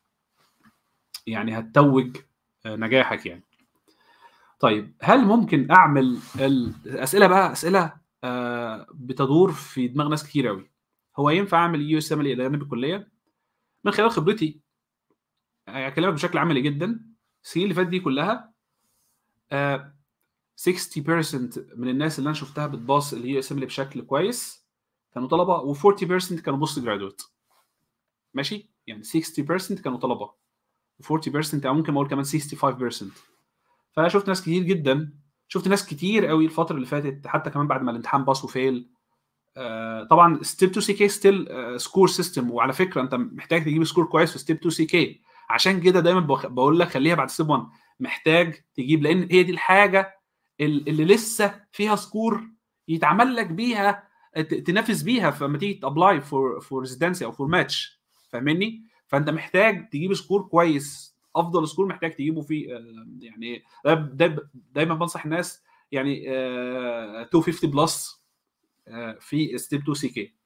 يعني هتتوج آه، نجاحك يعني طيب هل ممكن اعمل الاسئله بقى اسئله آه، بتدور في دماغ ناس كتير قوي هو ينفع اعمل يو اس ام الى جانب الكليه من خلال خبرتي آه، اكلمك بشكل عملي جدا السنين اللي فاتت دي كلها آه، 60% من الناس اللي انا شفتها بتباص اليو اس ام بشكل كويس كانوا طلبه و40% كانوا بوست جرادويت ماشي يعني 60% كانوا طلبه و40% او ممكن اقول كمان 65% فانا شفت ناس كتير جدا شفت ناس كتير قوي الفتره اللي فاتت حتى كمان بعد ما الامتحان باص وفيل آه طبعا ستيب 2 سي كي ستيل سكور سيستم وعلى فكره انت محتاج تجيب سكور كويس في ستيب 2 سي كي عشان كده دايما بخ- بقول لك خليها بعد ستيب 1 محتاج تجيب لان هي دي الحاجه ال- اللي لسه فيها سكور يتعمل لك بيها ت- تنافس بيها فلما تيجي تابلاي فور فور ريزيدنسي او فور ماتش فاهمني؟ فانت محتاج تجيب سكور كويس افضل سكور محتاج تجيبه في آه، يعني ده- ده- دايما بنصح الناس يعني آه، 250 بلس آه، في ستيب 2 سي كي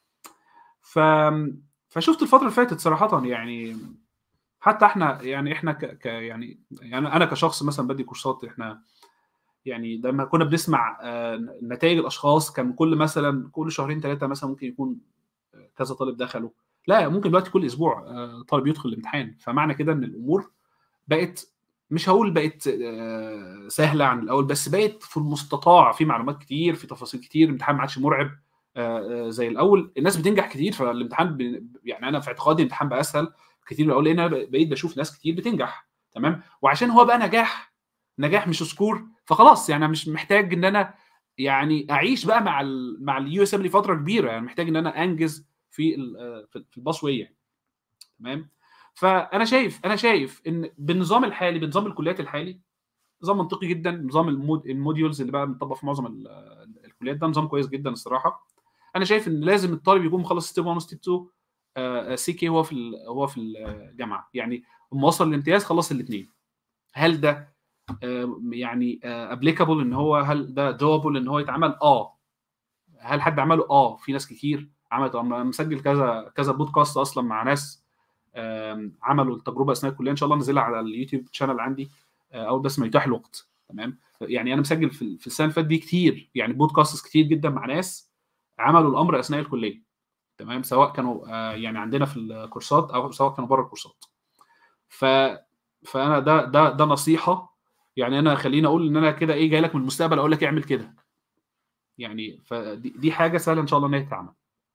ف فشفت الفتره اللي فاتت صراحه يعني حتى احنا يعني احنا ك, ك يعني يعني انا كشخص مثلا بدي كورسات احنا يعني لما كنا بنسمع آه، نتائج الاشخاص كان كل مثلا كل شهرين ثلاثه مثلا ممكن يكون كذا طالب دخلوا لا ممكن دلوقتي كل اسبوع آه، طالب يدخل الامتحان فمعنى كده ان الامور بقت مش هقول بقت آه، سهله عن الاول بس بقت في المستطاع في معلومات كتير في تفاصيل كتير الامتحان ما عادش مرعب آه، آه، زي الاول الناس بتنجح كتير فالامتحان ب- يعني انا في اعتقادي الامتحان بقى اسهل كتير من الاول لان انا بقيت بشوف ناس كتير بتنجح تمام وعشان هو بقى نجاح نجاح مش سكور فخلاص يعني انا مش محتاج ان انا يعني اعيش بقى مع ال مع اليو اس ام لفتره كبيره يعني محتاج ان انا انجز في ال- آه، في في الباس واي يعني تمام فانا شايف انا شايف ان بالنظام الحالي بنظام الكليات الحالي نظام منطقي جدا نظام المود الموديولز اللي بقى مطبق في معظم ال- ال- الكليات ده نظام كويس جدا الصراحه انا شايف ان لازم الطالب يكون مخلص ستيب 1 وستيب 2 سي كي هو في ال- هو في الجامعه يعني لما وصل الامتياز خلص الاثنين هل ده آه، يعني ابليكابل ان هو هل ده دوبل ان هو يتعمل اه هل حد عمله اه في ناس كتير عملت أنا مسجل كذا كذا بودكاست اصلا مع ناس آم، عملوا التجربه اثناء الكليه ان شاء الله انزلها على اليوتيوب شانل عندي آه، اول بس ما يتاح الوقت تمام يعني انا مسجل في في السنه اللي فاتت دي كتير يعني بودكاست كتير جدا مع ناس عملوا الامر اثناء الكليه تمام سواء كانوا آه، يعني عندنا في الكورسات او سواء كانوا بره الكورسات ف فانا ده ده ده نصيحه يعني انا خليني اقول ان انا كده ايه جاي لك من المستقبل اقول لك اعمل كده يعني فدي دي حاجه سهله ان شاء الله ان هي تتعمل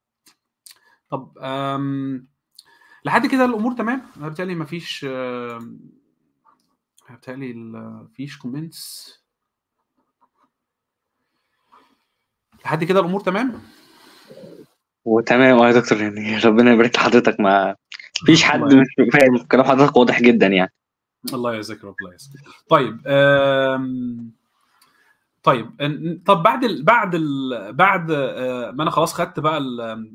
طب أم لحد كده الامور تمام انا بالتالي ما فيش بالتالي مفيش كومنتس لحد كده الامور تمام
وتمام اه يا دكتور يعني ربنا يبارك لحضرتك ما فيش حد
الله
مش فاهم كلام حضرتك واضح جدا يعني
الله يجزاك رب الله يجزاك طيب أم... طيب أن- طب بعد ال... بعد ال... بعد آه، ما انا خلاص خدت بقى ال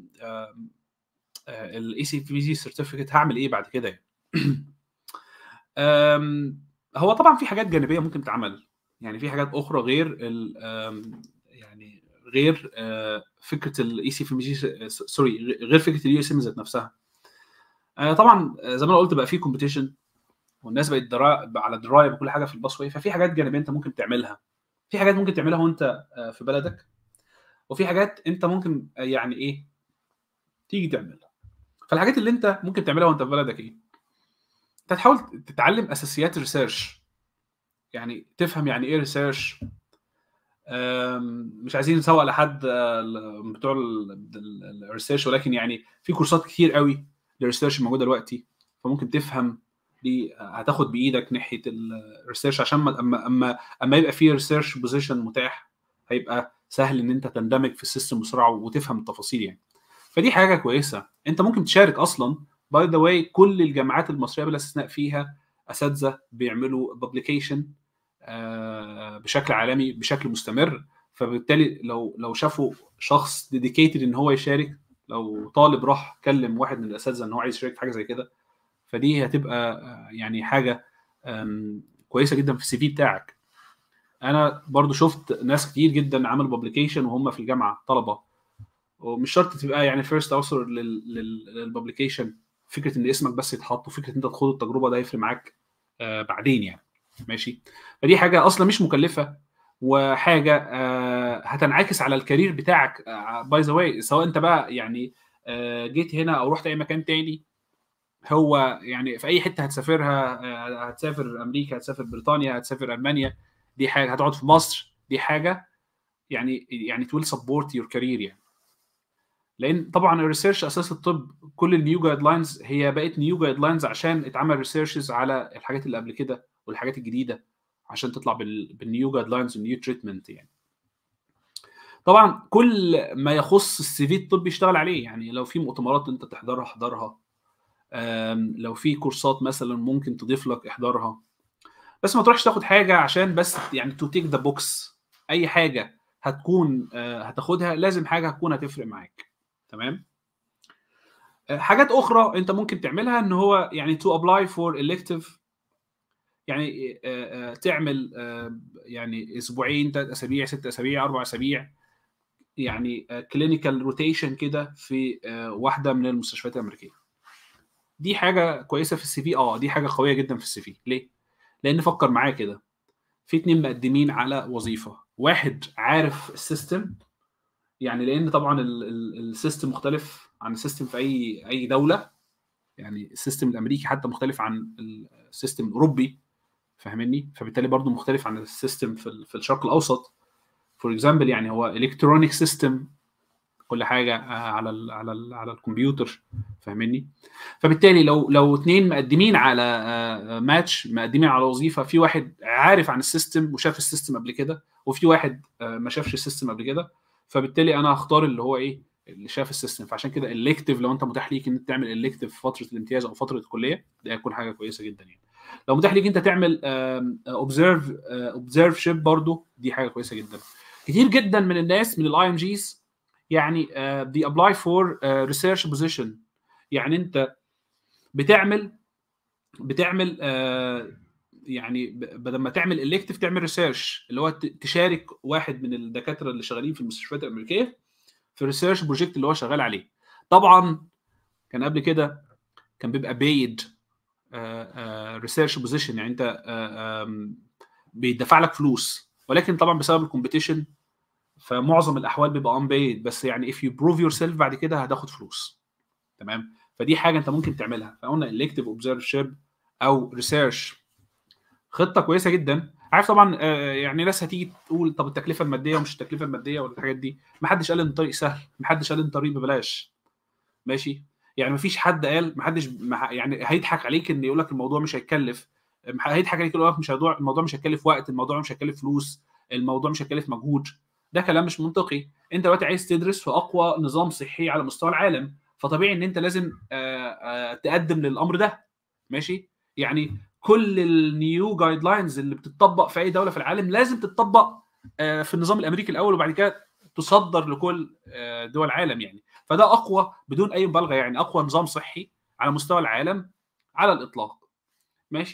الاي سي بي جي سيرتيفيكت هعمل ايه بعد كده يعني؟ أم... هو طبعا في حاجات جانبيه ممكن تعمل يعني في حاجات اخرى غير ال آم، يعني غير آه، فكره الاي سي في جي سوري غير فكره اليو اس ام ذات نفسها آه، طبعا آه، زي ما انا قلت بقى في كومبيتيشن والناس بقت درا... بقى على درايه بكل حاجه في الباس واي ففي حاجات جانبيه انت ممكن تعملها في حاجات ممكن تعملها وانت آه، في بلدك وفي حاجات انت ممكن آه، يعني ايه تيجي تعملها فالحاجات اللي انت ممكن تعملها وانت في بلدك ايه انت تحاول تتعلم اساسيات الريسيرش يعني تفهم يعني ايه ريسيرش مش عايزين نسوق لحد آه، ال- بتوع الريسيرش ولكن يعني في كورسات كتير قوي للريسيرش موجوده دلوقتي فممكن تفهم دي هتاخد بايدك ناحيه الريسيرش عشان ما- اما اما اما يبقى في ريسيرش بوزيشن متاح هيبقى سهل ان انت تندمج في السيستم بسرعه وتفهم التفاصيل يعني فدي حاجه كويسه انت ممكن تشارك اصلا باي ذا واي كل الجامعات المصريه بلا استثناء فيها اساتذه بيعملوا بابليكيشن بشكل عالمي بشكل مستمر فبالتالي لو لو شافوا شخص ديديكيتد ان هو يشارك لو طالب راح كلم واحد من الاساتذه ان هو عايز يشارك في حاجه زي كده فدي هتبقى آه، يعني حاجه آم، كويسه جدا في السي في بتاعك انا برضو شفت ناس كتير جدا عملوا بابليكيشن وهم في الجامعه طلبه ومش شرط تبقى يعني فيرست اوثر للبابليكيشن فكره ان اسمك بس يتحط وفكره ان انت تخوض التجربه ده هيفرق معاك آه، بعدين يعني ماشي فدي حاجه اصلا مش مكلفه وحاجه آه، هتنعكس على الكارير بتاعك باي ذا واي سواء انت بقى يعني آه، جيت هنا او رحت اي مكان تاني هو يعني في اي حته هتسافرها آه، هتسافر امريكا هتسافر بريطانيا هتسافر المانيا دي حاجه هتقعد في مصر دي حاجه يعني يعني تول سبورت يور كارير يعني لان طبعا الريسيرش اساس الطب كل النيو جايد لاينز هي بقت نيو جايد لاينز عشان اتعمل ريسيرشز على الحاجات اللي قبل كده والحاجات الجديده عشان تطلع بال- بالنيو جايد لاينز والنيو تريتمنت يعني طبعا كل ما يخص السي في الطبي اشتغل عليه يعني لو في مؤتمرات انت تحضرها احضرها أم، لو في كورسات مثلا ممكن تضيف لك احضرها بس ما تروحش تاخد حاجه عشان بس يعني تو تيك ذا بوكس اي حاجه هتكون آه، هتاخدها لازم حاجه هتكون هتفرق معاك تمام آه، حاجات اخرى انت ممكن تعملها ان هو يعني تو ابلاي فور elective يعني آه، آه، تعمل آه، يعني اسبوعين ثلاث اسابيع ست اسابيع اربع اسابيع يعني كلينيكال روتيشن كده في آه، واحده من المستشفيات الامريكيه دي حاجه كويسه في السي في اه دي حاجه قويه جدا في السي في ليه لان فكر معايا كده في اتنين مقدمين على وظيفه واحد عارف السيستم يعني لان طبعا ال- ال- السيستم مختلف عن السيستم في اي اي دوله يعني السيستم الامريكي حتى مختلف عن السيستم الاوروبي فاهمني فبالتالي برضو مختلف عن السيستم في ال- في الشرق الاوسط فور اكزامبل يعني هو الكترونيك سيستم كل حاجه آه، على ال على ال على الكمبيوتر فاهمني فبالتالي لو لو اثنين مقدمين على آه، آه، ماتش مقدمين على وظيفه في واحد عارف عن السيستم وشاف السيستم قبل كده وفي واحد آه، ما شافش السيستم قبل كده فبالتالي انا هختار اللي هو ايه اللي شاف السيستم فعشان كده الكتيف لو انت متاح ليك ان انت تعمل الكتيف في فتره الامتياز او فتره الكليه ده هيكون حاجه كويسه جدا يعني لو متاح ليك انت تعمل اوبزرف اوبزرف شيب برضو دي حاجه كويسه جدا كتير جدا من الناس من الاي ام جيز يعني دي ابلاي فور ريسيرش بوزيشن يعني انت بتعمل بتعمل آه، يعني ب- بدل ما تعمل الكتيف تعمل ريسيرش اللي هو ت- تشارك واحد من الدكاتره اللي شغالين في المستشفيات الامريكيه في الريسيرش بروجكت اللي هو شغال عليه طبعا كان قبل كده كان بيبقى بيد ريسيرش بوزيشن يعني انت آه، آم، بيدفع لك فلوس ولكن طبعا بسبب الكومبيتيشن فمعظم الاحوال بيبقى ان بيد بس يعني if you prove yourself بعد كده هتاخد فلوس تمام فدي حاجه انت ممكن تعملها فقلنا elective observership او ريسيرش خطه كويسه جدا عارف طبعا آه، يعني ناس هتيجي تقول طب التكلفه الماديه ومش التكلفه الماديه ولا الحاجات دي ما حدش قال ان الطريق سهل ما حدش قال ان الطريق ببلاش ماشي يعني ما فيش حد قال ما حدش ما- يعني هيضحك عليك ان يقول لك الموضوع مش هيتكلف هيضحك عليك يقول لك مش هيضوع الموضوع مش هيكلف وقت الموضوع مش هيكلف فلوس الموضوع مش هيكلف مجهود ده كلام مش منطقي انت دلوقتي عايز تدرس في اقوى نظام صحي على مستوى العالم فطبيعي ان انت لازم آه، آه، تقدم للامر ده ماشي يعني كل النيو جايد لاينز اللي بتطبق في اي دوله في العالم لازم تتطبق آه، في النظام الامريكي الاول وبعد كده تصدر لكل آه، دول العالم يعني فده اقوى بدون اي مبالغه يعني اقوى نظام صحي على مستوى العالم على الاطلاق ماشي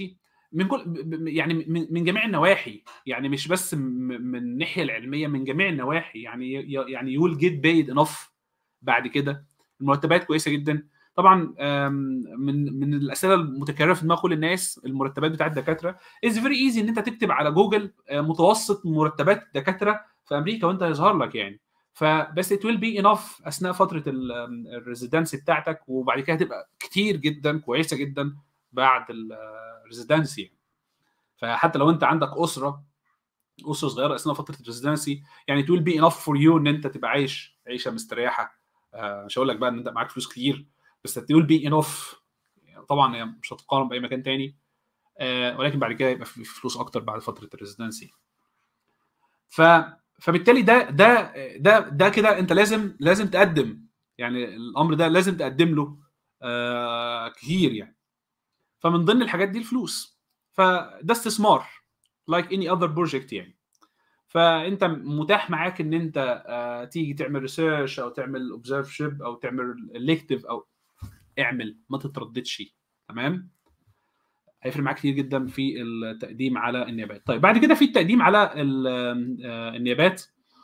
من كل ب- ب- يعني من من جميع النواحي يعني مش بس م- من الناحيه العلميه من جميع النواحي يعني ي- يعني يو ويل جيت بيد انف بعد كده المرتبات كويسه جدا طبعا آم، من من الاسئله المتكرره في دماغ كل الناس المرتبات بتاعت الدكاتره از فيري ايزي ان انت تكتب على جوجل آه، متوسط مرتبات الدكاتره في امريكا وانت هيظهر لك يعني فبس it will be enough اثناء فتره الريزيدنسي بتاعتك وبعد كده هتبقى كتير جدا كويسه جدا بعد الريزيدنسي فحتى لو انت عندك اسره اسره صغيره اثناء فتره الريزيدنسي يعني it will be enough for you ان انت تبقى عايش عيشه مستريحه آه، مش هقول لك بقى ان انت معاك فلوس كتير بس it will be enough يعني طبعا هي مش هتقارن باي مكان تاني آه، ولكن بعد كده يبقى في فلوس اكتر بعد فتره الريزيدنسي ف فبالتالي ده ده ده ده كده انت لازم لازم تقدم يعني الامر ده لازم تقدم له آه كتير يعني فمن ضمن الحاجات دي الفلوس فده استثمار لايك اني اذر بروجكت يعني فانت متاح معاك ان انت آه تيجي تعمل ريسيرش او تعمل اوبزرف شيب او تعمل الكتيف او اعمل ما تترددش تمام هيفرق معاك كتير جدا في التقديم على النيابات طيب بعد كده في التقديم على ال- آه، النيابات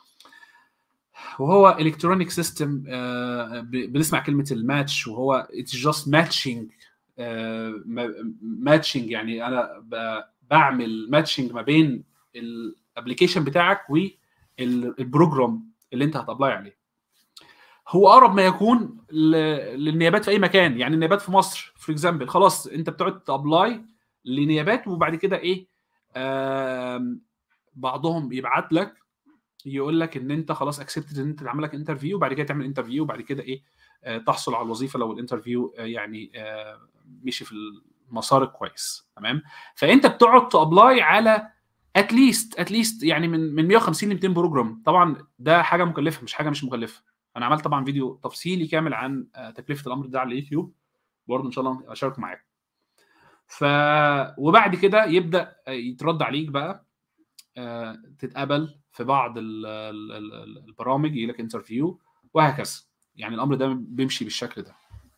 وهو الكترونيك سيستم بنسمع كلمه الماتش وهو اتس جاست ماتشنج ماتشنج يعني انا ب- بعمل ماتشنج ما بين الابلكيشن بتاعك والبروجرام اللي انت هتابلاي عليه هو اقرب ما يكون ل- للنيابات في اي مكان يعني النيابات في مصر فور اكزامبل خلاص انت بتقعد تابلاي لنيابات وبعد كده ايه آم، بعضهم يبعت لك يقول لك ان انت خلاص اكسبتد ان انت تعمل لك انترفيو وبعد كده تعمل انترفيو وبعد كده ايه آه، تحصل على الوظيفه لو الانترفيو آه، يعني آه، مشي في المسار الكويس تمام فانت بتقعد تابلاي على اتليست اتليست يعني من من 150 ل 200 بروجرام طبعا ده حاجه مكلفه مش حاجه مش مكلفه انا عملت طبعا فيديو تفصيلي كامل عن آه، تكلفه الامر ده على اليوتيوب برضه ان شاء الله اشارك معاك ف وبعد كده يبدا يترد عليك بقى آه، تتقبل في بعض ال- ال- ال- البرامج يجي لك انترفيو وهكذا يعني الامر ده بيمشي بالشكل ده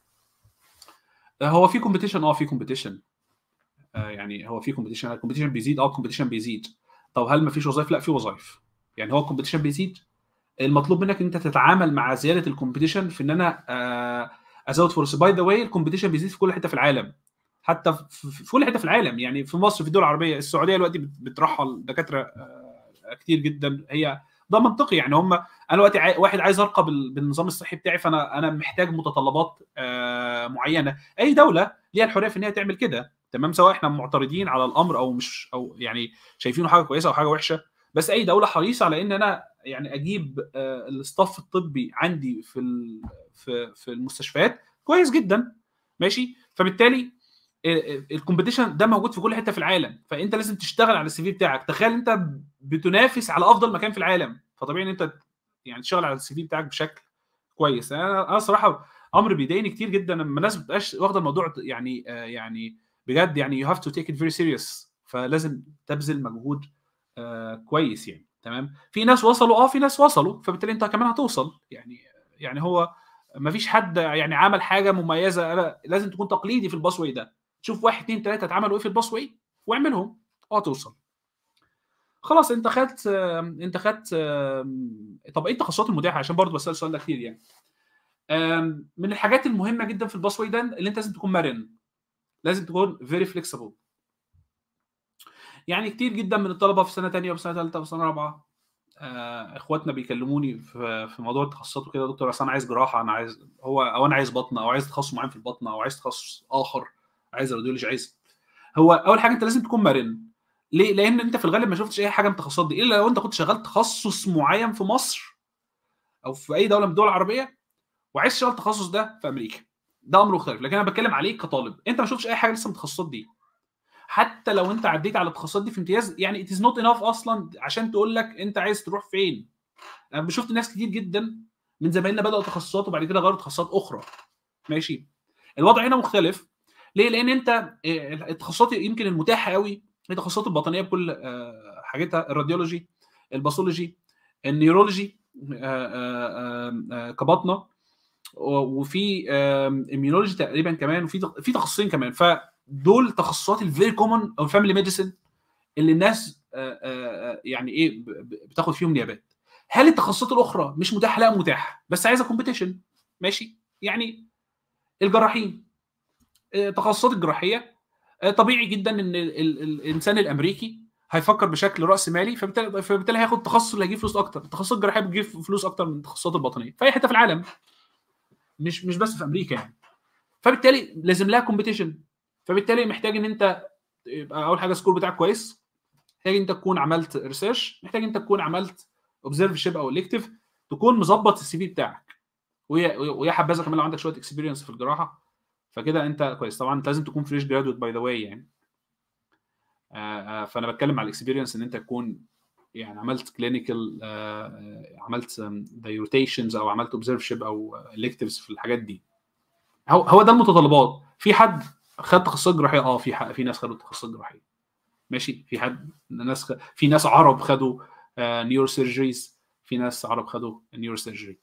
آه، هو في كومبيتيشن اه في كومبيتيشن يعني هو في كومبيتيشن الكومبيتيشن بيزيد اه الكومبيتيشن بيزيد طب هل ما فيش وظائف لا في وظائف يعني هو الكومبيتيشن بيزيد المطلوب منك ان انت تتعامل مع زياده الكومبيتيشن في ان انا آه، ازود فرص باي ذا واي الكومبيتيشن بيزيد في كل حته في العالم حتى في في كل حته في العالم يعني في مصر في الدول العربيه السعوديه دلوقتي بت- بترحل دكاتره آه، كتير جدا هي ده منطقي يعني هم انا دلوقتي عاي- واحد عايز ارقى بال- بالنظام الصحي بتاعي فانا انا محتاج متطلبات آه، معينه اي دوله ليها الحريه في ان هي تعمل كده تمام سواء احنا معترضين على الامر او مش او يعني شايفينه حاجه كويسه او حاجه وحشه بس اي دوله حريصه على ان انا يعني اجيب آه، الاستاف الطبي عندي في ال- في في المستشفيات كويس جدا ماشي فبالتالي الكومبيتيشن ده موجود في كل حته في العالم فانت لازم تشتغل على السي في بتاعك تخيل انت بتنافس على افضل مكان في العالم فطبيعي ان انت يعني تشتغل على السي في بتاعك بشكل كويس انا انا صراحه امر بيضايقني كتير جدا لما الناس ما بتبقاش واخده الموضوع يعني آه، يعني بجد يعني يو هاف تو تيك ات فيري سيريس فلازم تبذل مجهود آه، كويس يعني تمام في ناس وصلوا اه في ناس وصلوا فبالتالي انت كمان هتوصل يعني يعني هو ما فيش حد يعني عمل حاجه مميزه انا لازم تكون تقليدي في الباس واي ده تشوف واحد اثنين ثلاثه اتعملوا ايه في الباس واي واعملهم اه توصل خلاص انت خدت آم، انت خدت آم، طب ايه التخصصات المتاحه عشان برضه بسال السؤال ده كتير يعني آم، من الحاجات المهمه جدا في الباس واي ده اللي انت لازم تكون مرن لازم تكون فيري فليكسيبل يعني كتير جدا من الطلبه في سنه ثانيه وفي سنه ثالثه وفي سنه رابعه آه، اخواتنا بيكلموني في في موضوع التخصصات وكده يا دكتور اصل انا عايز جراحه انا عايز هو او انا عايز بطنه او عايز تخصص معين في البطنه او عايز تخصص اخر عايز راديولوجي عايز هو اول حاجه انت لازم تكون مرن ليه؟ لان انت في الغالب ما شفتش اي حاجه من التخصصات دي الا لو انت كنت شغال تخصص معين في مصر او في اي دوله من الدول العربيه وعايز تشتغل التخصص ده في امريكا ده امر مختلف لكن انا بتكلم عليك كطالب انت ما شفتش اي حاجه لسه من التخصصات دي حتى لو انت عديت على التخصصات دي في امتياز يعني ات از نوت انف اصلا عشان تقول لك انت عايز تروح فين انا شفت ناس كتير جدا من زمايلنا بداوا تخصصات وبعد كده غيروا تخصصات اخرى ماشي الوضع هنا مختلف ليه لان انت اه، التخصصات يمكن المتاحه قوي هي التخصصات الباطنيه بكل اه، حاجتها الراديولوجي الباثولوجي النيورولوجي اه، اه، اه، اه، كباطنه و- وفي اميونولوجي تقريبا كمان وفي تخ- في تخصصين كمان ف دول تخصصات الفيري كومن او الفاميلي ميديسن اللي الناس آه، آه، يعني ايه ب- ب- بتاخد فيهم نيابات هل التخصصات الاخرى مش متاحه لا متاحه بس عايزه كومبيتيشن ماشي يعني الجراحين آه، تخصصات الجراحيه آه، طبيعي جدا ان ال- ال- الانسان الامريكي هيفكر بشكل راس مالي فبالتالي فبالتالي هياخد التخصص اللي هيجيب فلوس اكتر التخصصات الجراحيه بتجيب فلوس اكتر من التخصصات الباطنيه في اي حته في العالم مش مش بس في امريكا يعني فبالتالي لازم لها كومبيتيشن فبالتالي محتاج ان انت يبقى اول حاجه السكور بتاعك كويس محتاج انت تكون عملت ريسيرش محتاج انت تكون عملت اوبزرف شيب او الكتيف تكون مظبط السي في بتاعك ويا ويا حبذا كمان لو عندك شويه اكسبيرينس في الجراحه فكده انت كويس طبعا انت لازم تكون فريش جرادويت باي ذا واي يعني آه، آه، فانا بتكلم على الاكسبيرينس ان انت تكون يعني عملت كلينيكال عملت دايروتيشنز او عملت اوبزرفشيب او الكتيفز في الحاجات دي هو هو ده المتطلبات في حد خد تخصصات جراحيه اه في ح- في ناس خدوا تخصصات جراحيه ماشي في حد ناس خ... في ناس عرب خدوا نيورو سيرجريز في ناس عرب خدوا نيورو سيرجري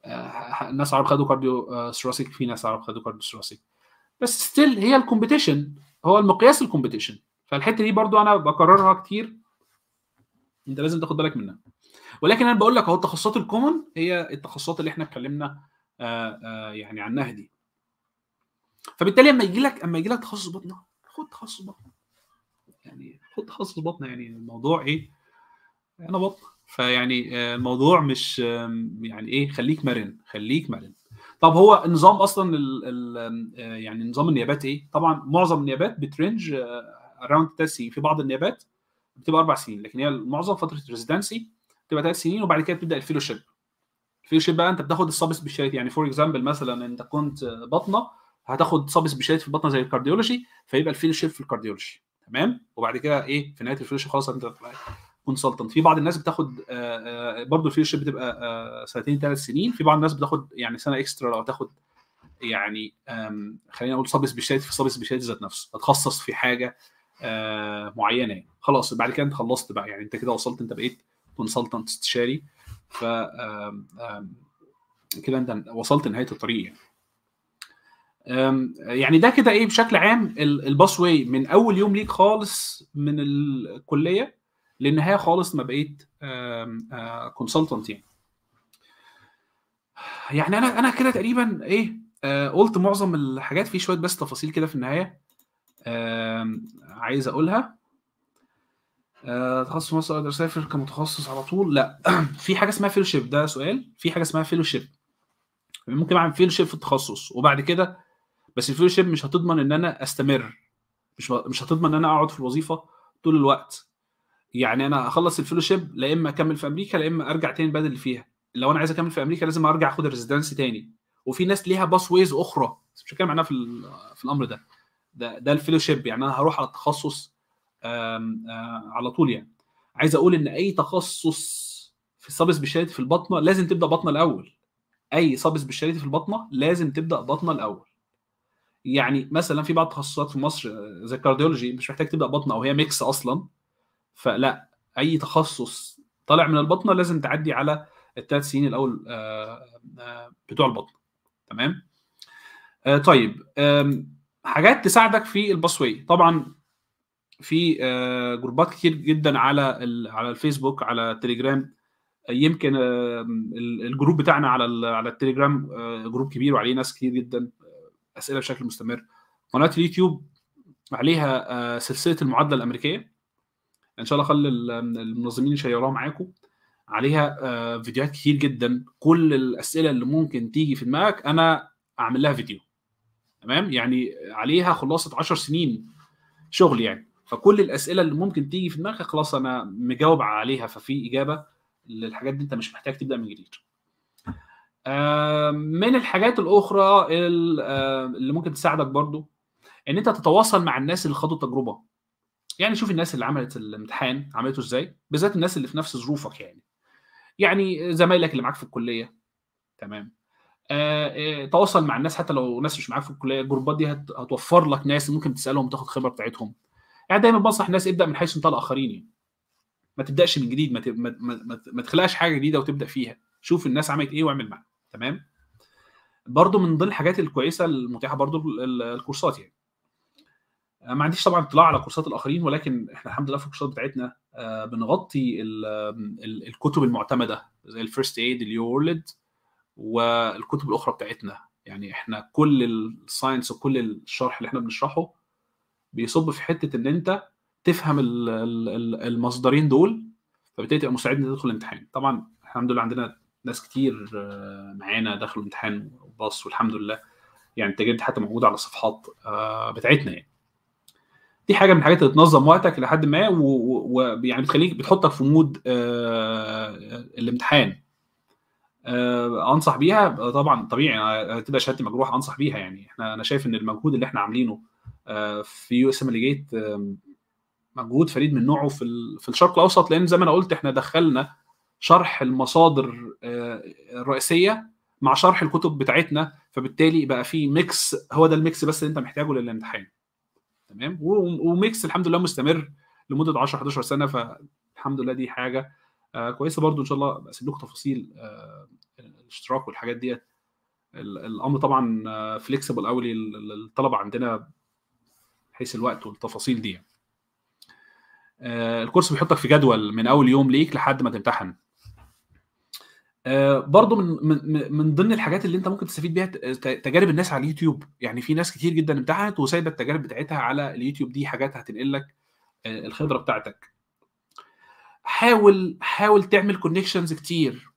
ناس عرب خدوا كارديو ثراسيك في ناس عرب خدوا كارديو ثراسيك بس ستيل هي الكومبيتيشن هو المقياس الكومبيتيشن فالحته دي برضو انا بكررها كتير انت لازم تاخد بالك منها ولكن انا بقول لك اهو التخصصات الكومن هي التخصصات اللي احنا اتكلمنا آه، آه، يعني عنها دي فبالتالي اما يجي لك اما يجي لك تخصص بطنه خد تخصص بطنه يعني خد تخصص بطنه يعني الموضوع ايه انا بطن فيعني آه، الموضوع مش آم، يعني ايه خليك مرن خليك مرن طب هو نظام اصلا ال ال آه، يعني نظام النيابات ايه طبعا معظم النيابات بترنج اراوند 3 سنين في بعض النيابات بتبقى اربع سنين لكن هي معظم فتره الريزيدنسي بتبقى ثلاث سنين وبعد كده بتبدا الفيلوشيب الفيلوشيب بقى انت بتاخد السب سبيشاليتي يعني فور اكزامبل مثلا انت كنت بطنه هتاخد سب سبيشاليتي في البطنه زي الكارديولوجي فيبقى الفيلوشيب في الكارديولوجي تمام وبعد كده ايه في نهايه الفيلوشيب خلاص انت كونسلتنت في بعض الناس بتاخد آه، آه، برضه الفيلوشيب بتبقى آه، سنتين ثلاث سنين في بعض الناس بتاخد يعني سنه اكسترا لو تاخد يعني آم، خلينا نقول سب سبيشاليتي في سب سبيشاليتي ذات نفسه اتخصص في حاجه آه، معينه يعني خلاص بعد كده انت خلصت بقى يعني انت كده وصلت انت بقيت كونسلتنت استشاري ف آم، آم، كده انت وصلت لنهايه الطريق يعني آم، يعني ده كده ايه بشكل عام الباس واي من اول يوم ليك خالص من الكليه للنهايه خالص ما بقيت كونسلتنت يعني يعني انا انا كده تقريبا ايه آه، قلت معظم الحاجات في شويه بس تفاصيل كده في النهايه آم، عايز اقولها آه، تخصص مصر اقدر اسافر كمتخصص على طول لا في حاجه اسمها فيلوشيب ده سؤال في حاجه اسمها فيلوشيب ممكن اعمل فيلوشيب في التخصص وبعد كده بس الفيلوشيب مش هتضمن ان انا استمر مش مش هتضمن ان انا اقعد في الوظيفه طول الوقت يعني انا اخلص الفيلوشيب لا اما اكمل في امريكا لا اما ارجع تاني بدل اللي فيها لو انا عايز اكمل في امريكا لازم ارجع اخد الريزيدنسي تاني وفي ناس ليها باس ويز اخرى بس مش هتكلم عنها في ال- في الامر ده ده ده الفيلوشيب يعني انا هروح على التخصص آم، آه، على طول يعني عايز اقول ان اي تخصص في السب سبيشاليتي في البطنه لازم تبدا بطنه الاول اي سب سبيشاليتي في البطنه لازم تبدا بطنه الاول يعني مثلا في بعض التخصصات في مصر آه، زي الكارديولوجي مش محتاج تبدا بطنه او هي ميكس اصلا فلا اي تخصص طالع من البطنه لازم تعدي على الثلاث سنين الاول آه، آه، بتوع البطنه تمام آه، طيب آم، حاجات تساعدك في الباسوي طبعا في آه، جروبات كتير جدا على ال- على الفيسبوك على التليجرام آه، يمكن آه، ال- الجروب بتاعنا على ال- على التليجرام آه، جروب كبير وعليه ناس كتير جدا آه، اسئله بشكل مستمر قناه اليوتيوب عليها آه، سلسله المعادله الامريكيه ان شاء الله اخلي ال- المنظمين يشيروها معاكم عليها آه، فيديوهات كتير جدا كل الاسئله اللي ممكن تيجي في دماغك انا اعمل لها فيديو تمام يعني عليها خلاصه 10 سنين شغل يعني فكل الاسئله اللي ممكن تيجي في دماغك خلاص انا مجاوب عليها ففي اجابه للحاجات دي انت مش محتاج تبدا من جديد آه، من الحاجات الاخرى ال- آه، اللي ممكن تساعدك برضو ان انت تتواصل مع الناس اللي خدوا التجربه يعني شوف الناس اللي عملت الامتحان عملته ازاي بالذات الناس اللي في نفس ظروفك يعني يعني زمايلك اللي معاك في الكليه تمام آه، آه، تواصل مع الناس حتى لو ناس مش معاك في الكليه الجروبات دي هت- هتوفر لك ناس ممكن تسالهم تاخد خبره بتاعتهم يعني دايما بنصح الناس ابدا من حيث انتهى الاخرين يعني. ما تبداش من جديد ما ت- ما ما- ما- ما تخلقش حاجه جديده وتبدا فيها شوف الناس عملت ايه واعمل معاها تمام برضو من ضمن الحاجات الكويسه المتاحه برضو ال- ال- الكورسات يعني ما عنديش طبعا اطلاع على كورسات الاخرين ولكن احنا الحمد لله في الكورسات بتاعتنا آه، بنغطي ال- ال- الكتب المعتمده زي الفيرست ايد اليو وورلد والكتب الاخرى بتاعتنا يعني احنا كل الساينس وكل الشرح اللي احنا بنشرحه بيصب في حته ان انت تفهم ال- ال- ال- المصدرين دول فبالتالي تبقى مساعد ان انت تدخل الامتحان طبعا الحمد لله عندنا ناس كتير آه، معانا دخلوا امتحان وباص والحمد لله يعني التجارب دي حتى موجوده على الصفحات آه، بتاعتنا يعني دي حاجه من الحاجات اللي تنظم وقتك لحد ما ويعني بتخليك بتحطك في مود آه، الامتحان آه، انصح بيها طبعا طبيعي أنا تبقى شهادتي مجروحه انصح بيها يعني احنا انا شايف ان المجهود اللي احنا عاملينه آه، في يو اس ام جيت مجهود فريد من نوعه في ال- في الشرق الاوسط لان زي ما انا قلت احنا دخلنا شرح المصادر آه، الرئيسيه مع شرح الكتب بتاعتنا فبالتالي بقى في ميكس هو ده الميكس بس اللي انت محتاجه للامتحان تمام و- وميكس الحمد لله مستمر لمده 10 11 سنه فالحمد لله دي حاجه آه كويسه برضو ان شاء الله اسيب لكم تفاصيل آه الاشتراك والحاجات ديت ال- الامر طبعا فليكسبل قوي لل- للطلبه عندنا حيث الوقت والتفاصيل دي آه الكورس بيحطك في جدول من اول يوم ليك لحد ما تمتحن آه، برضو من من من ضمن الحاجات اللي انت ممكن تستفيد بيها ت- تجارب الناس على اليوتيوب يعني في ناس كتير جدا امتحنت وسايبه التجارب بتاعتها على اليوتيوب دي حاجات هتنقل لك آه، الخبره بتاعتك حاول حاول تعمل كونكشنز كتير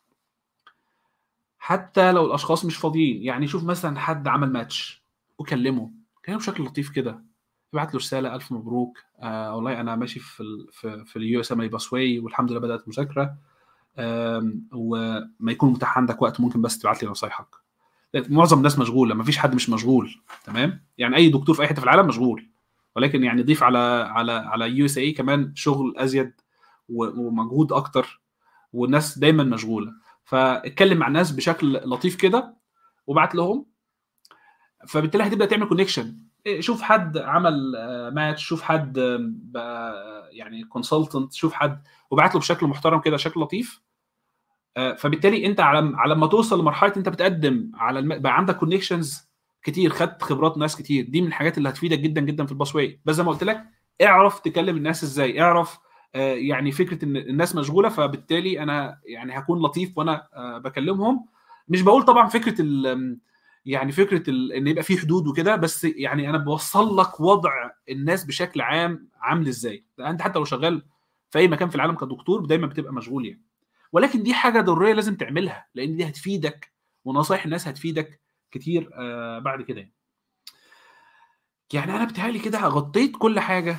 حتى لو الاشخاص مش فاضيين يعني شوف مثلا حد عمل ماتش وكلمه كلمه بشكل لطيف كده ابعت له رساله الف مبروك آه والله انا ماشي في ال في, في اليو اس ام باسواي والحمد لله بدات مذاكره آم، وما يكون متاح عندك وقت ممكن بس تبعت لي نصايحك لأن معظم الناس مشغوله ما فيش حد مش مشغول تمام يعني اي دكتور في اي حته في العالم مشغول ولكن يعني ضيف على على على يو اس اي كمان شغل ازيد و- ومجهود اكتر والناس دايما مشغوله فاتكلم مع الناس بشكل لطيف كده وبعت لهم فبالتالي هتبدا تعمل كونكشن شوف حد عمل آه، ماتش شوف حد آه، بقى يعني كونسلتنت شوف حد وبعت له بشكل محترم كده شكل لطيف آه، فبالتالي انت على على ما توصل لمرحله انت بتقدم على الم... بقى عندك كونكشنز كتير خدت خبرات ناس كتير دي من الحاجات اللي هتفيدك جدا جدا في الباسواي بس زي ما قلت لك اعرف تكلم الناس ازاي اعرف آه، يعني فكره ان الناس مشغوله فبالتالي انا يعني هكون لطيف وانا آه، بكلمهم مش بقول طبعا فكره ال يعني فكره ال... ان يبقى في حدود وكده بس يعني انا بوصل لك وضع الناس بشكل عام عامل ازاي انت حتى لو شغال في اي مكان في العالم كدكتور دايما بتبقى مشغول يعني ولكن دي حاجه ضروريه لازم تعملها لان دي هتفيدك ونصايح الناس هتفيدك كتير آه بعد كده يعني. يعني انا بتهيألي كده غطيت كل حاجه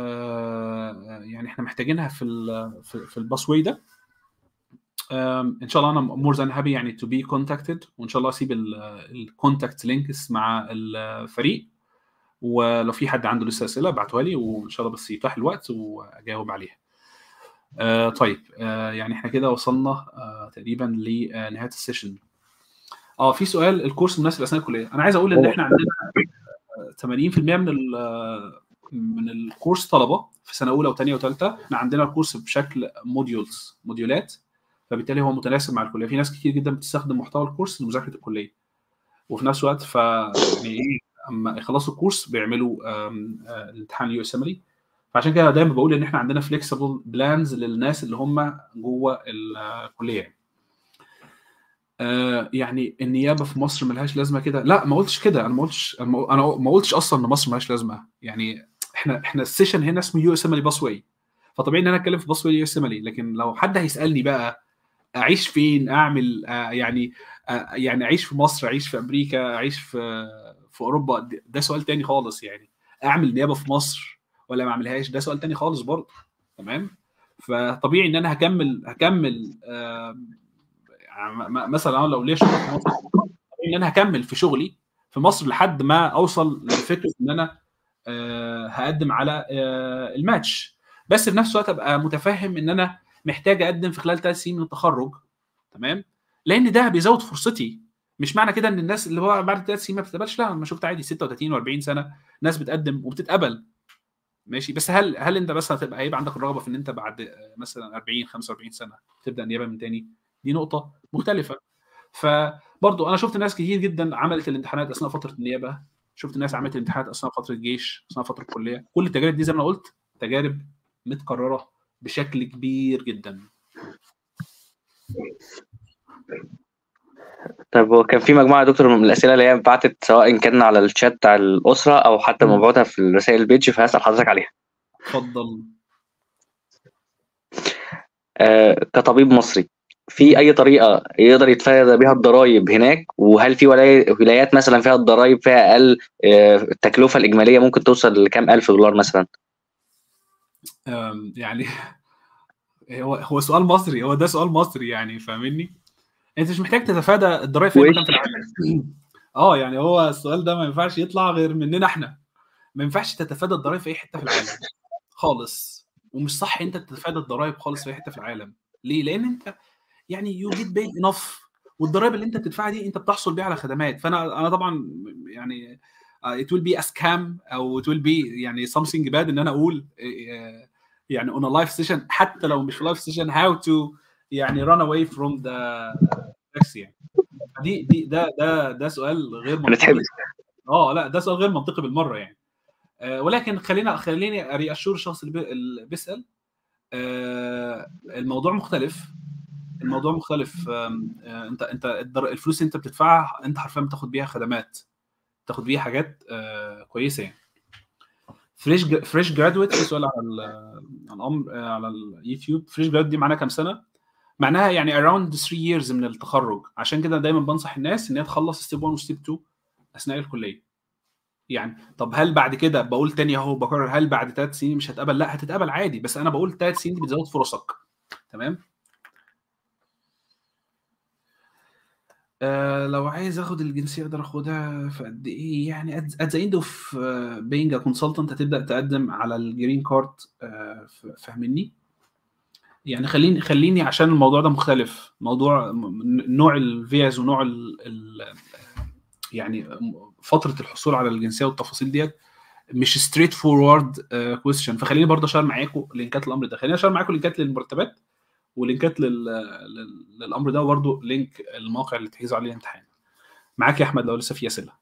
آه يعني احنا محتاجينها في ال في, في الباسوي ده آم، ان شاء الله انا مور ذان هابي يعني تو بي كونتاكتد وان شاء الله اسيب الكونتاكت لينكس مع الفريق ولو في حد عنده لسه اسئله ابعتوها لي وان شاء الله بس يتاح الوقت واجاوب عليها. آه طيب آه يعني احنا كده وصلنا آه تقريبا لنهايه السيشن. اه في سؤال الكورس مناسب لاثناء الكليه انا عايز اقول ان احنا عندنا آه، 80% من ال آه، من الكورس طلبه في سنه اولى وثانيه وثالثه احنا عندنا الكورس بشكل موديولز موديولات فبالتالي هو متناسب مع الكليه في ناس كتير جدا بتستخدم محتوى الكورس لمذاكره الكليه وفي نفس الوقت ف يعني ايه اما يخلصوا الكورس بيعملوا آم، آه، الامتحان يو اس ام فعشان كده دايما بقول ان احنا عندنا فليكسبل بلانز للناس اللي هم جوه الكليه يعني. آه، يعني النيابه في مصر ملهاش لازمه كده لا ما قلتش كده انا ما قلتش انا ما- أنا ما قلتش اصلا ان مصر ملهاش لازمه يعني احنا احنا السيشن هنا اسمه يو اس ام باسواي فطبيعي ان انا اتكلم في باسواي يو اس ام لكن لو حد هيسالني بقى اعيش فين اعمل آه، يعني آه، يعني اعيش في مصر اعيش في امريكا اعيش في في اوروبا ده- ده سؤال تاني خالص يعني اعمل نيابه في مصر ولا ما اعملهاش ده سؤال تاني خالص برضه تمام فطبيعي ان انا هكمل هكمل آه، يعني م- مثلا أنا لو ليا شغل في مصر طبيعي ان انا هكمل في شغلي في مصر لحد ما اوصل لفكره ان انا آه، هقدم على آه، الماتش بس في نفس الوقت ابقى متفهم ان انا محتاج اقدم في خلال ثلاث سنين من التخرج تمام لان ده بيزود فرصتي مش معنى كده ان الناس اللي هو بعد ثلاث سنين ما بتتقبلش لا انا شفت عادي 36 و40 سنه ناس بتقدم وبتتقبل ماشي بس هل هل انت بس هتبقى هيبقى عندك الرغبه في ان انت بعد آه، مثلا 40 45 سنه تبدا نيابه من تاني دي نقطه مختلفه فبرضو انا شفت ناس كتير جدا عملت الامتحانات اثناء فتره النيابه شفت ناس عملت امتحانات اثناء فتره الجيش اثناء فتره الكليه كل التجارب دي زي ما انا قلت تجارب متكرره بشكل كبير جدا
طب هو كان في مجموعه يا دكتور من الاسئله اللي هي بعتت سواء كان على الشات بتاع الاسره او حتى
مم.
مبعوثه في الرسائل البيج فهسال حضرتك عليها
اتفضل
آه كطبيب مصري في اي طريقه يقدر يتفادى بيها الضرائب هناك وهل في ولاي- ولايات مثلا فيها الضرائب فيها اقل آه التكلفه الاجماليه ممكن توصل لكام الف دولار مثلا
أم، يعني هو هو سؤال مصري هو ده سؤال مصري يعني فاهمني انت مش محتاج تتفادى الضرايب في اي مكان في العالم اه يعني هو السؤال ده ما ينفعش يطلع غير مننا احنا ما ينفعش تتفادى الضرايب في اي حته في العالم خالص ومش صح انت تتفادى الضرايب خالص في اي حته في العالم ليه لان انت يعني يو جيت بيد انف والضرايب اللي انت بتدفعها دي انت بتحصل بيها على خدمات فانا انا طبعا يعني it will be a scam او it will be يعني something bad ان انا اقول آه، يعني on a live session حتى لو مش في live session how to يعني run away from the tax يعني دي دي ده ده ده سؤال غير منطقي
هنتحبس
اه لا ده سؤال غير منطقي بالمره يعني آه ولكن خلينا خليني ارياشور الشخص اللي بي- اللي بيسال آه الموضوع مختلف الموضوع مختلف آم، آه انت انت الدر- الفلوس اللي انت بتدفعها انت حرفيا بتاخد بيها خدمات تاخد بيها حاجات آه كويسه يعني فريش فريش جرادويت في سؤال على ال- على الامر آه، على اليوتيوب فريش جرادويت دي معناها كام سنه؟ معناها يعني around 3 years من التخرج عشان كده دايما بنصح الناس ان هي تخلص ستيب 1 وستيب 2 اثناء الكليه يعني طب هل بعد كده بقول تاني اهو بكرر هل بعد ثلاث سنين مش هتقبل لا هتتقبل عادي بس انا بقول ثلاث سنين دي بتزود فرصك تمام آه لو عايز اخد الجنسيه اقدر اخدها في قد ايه يعني at the end of uh, being a consultant هتبدا تقدم على الجرين كارد آه ف- فاهمني يعني خليني خليني عشان الموضوع ده مختلف موضوع م- نوع الفيز ونوع ال ال يعني فتره الحصول على الجنسيه والتفاصيل ديت مش ستريت فورورد كويستشن فخليني برضه اشير معاكم لينكات الامر ده خليني اشير معاكم لينكات للمرتبات ولينكات لل... لل... للامر ده وبرضه لينك الموقع اللي تحجزوا عليه الامتحان معاك يا احمد لو لسه في اسئله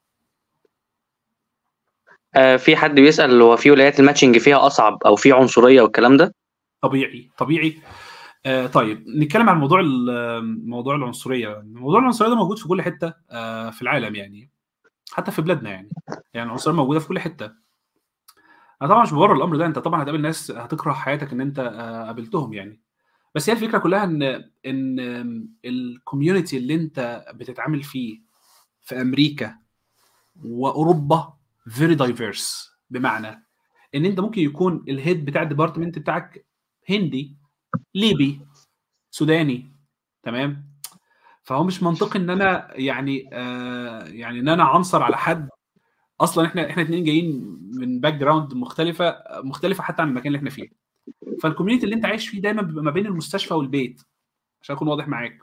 آه في حد بيسال هو في ولايات الماتشنج فيها اصعب او في عنصريه والكلام ده
طبيعي طبيعي آه طيب نتكلم عن موضوع ال- موضوع العنصريه موضوع العنصريه ده موجود في كل حته آه في العالم يعني حتى في بلادنا يعني يعني العنصريه موجوده في كل حته انا طبعا مش ببرر الامر ده انت طبعا هتقابل ناس هتكره حياتك ان انت آه قابلتهم يعني بس هي الفكره كلها ان ان الكوميونتي اللي انت بتتعامل فيه في امريكا واوروبا فيري دايفيرس بمعنى ان انت ممكن يكون الهيد بتاع الديبارتمنت بتاعك هندي ليبي سوداني تمام فهو مش منطقي ان انا يعني آه يعني ان انا عنصر على حد اصلا احنا احنا اتنين جايين من باك جراوند مختلفه مختلفه حتى عن المكان اللي احنا فيه فالكوميونتي اللي انت عايش فيه دايما بيبقى ما بين المستشفى والبيت عشان اكون واضح معاك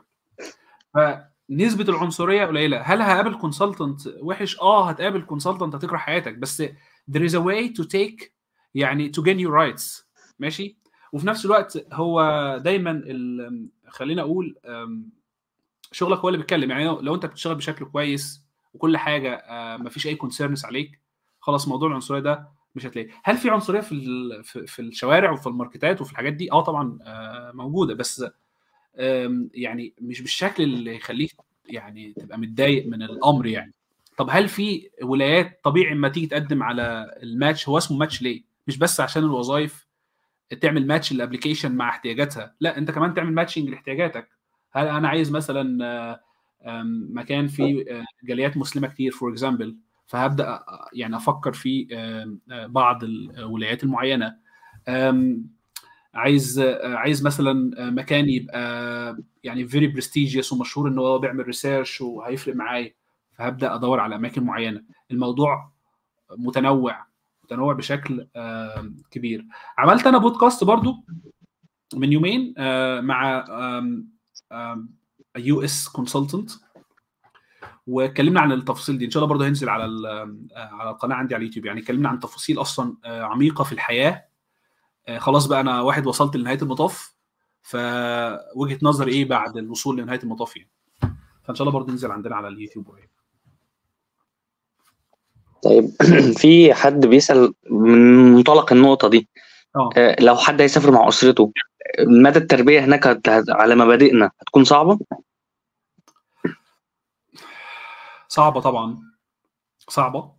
فنسبه العنصريه قليله هل هقابل كونسلتنت وحش اه هتقابل كونسلتنت هتكره حياتك بس there is a way to take يعني to gain your rights ماشي وفي نفس الوقت هو دايما ال- خلينا اقول أم، شغلك هو اللي بيتكلم يعني لو لو انت بتشتغل بشكل كويس وكل حاجه آه، مفيش اي كونسيرنس عليك خلاص موضوع العنصريه ده مش هتلاقيه هل في عنصريه في ال- في في الشوارع وفي الماركتات وفي الحاجات دي اه طبعا آه، موجوده بس آم، يعني مش بالشكل اللي يخليك يعني تبقى متضايق من الامر يعني طب هل في ولايات طبيعي اما تيجي تقدم على الماتش هو اسمه ماتش ليه مش بس عشان الوظائف تعمل ماتش للابلكيشن مع احتياجاتها لا انت كمان تعمل ماتشنج لاحتياجاتك هل انا عايز مثلا آه، آم، مكان فيه آه، جاليات مسلمه كتير فور اكزامبل فهبدا آه، يعني افكر في آم، آه، بعض الولايات المعينه آم، عايز آه، عايز مثلا آه، مكان يبقى يعني فيري برستيجيوس ومشهور ان هو بيعمل ريسيرش وهيفرق معايا فهبدا ادور على اماكن معينه الموضوع متنوع متنوع بشكل آم، كبير عملت انا بودكاست برضو من يومين آه، مع يو اس كونسلتنت واتكلمنا عن التفاصيل دي ان شاء الله برضه هينزل على ال- آه، على القناه عندي على اليوتيوب يعني اتكلمنا عن تفاصيل اصلا آه، عميقه في الحياه آه، خلاص بقى انا واحد وصلت لنهايه المطاف فوجهه نظري ايه بعد الوصول لنهايه المطاف يعني فان شاء الله برضه ينزل عندنا على اليوتيوب قريب
طيب طيب في حد بيسأل من منطلق النقطة دي
اه
آه، لو حد هيسافر مع أسرته مدى التربية هناك هت- هت- على مبادئنا هتكون صعبة؟
صعبه طبعا صعبه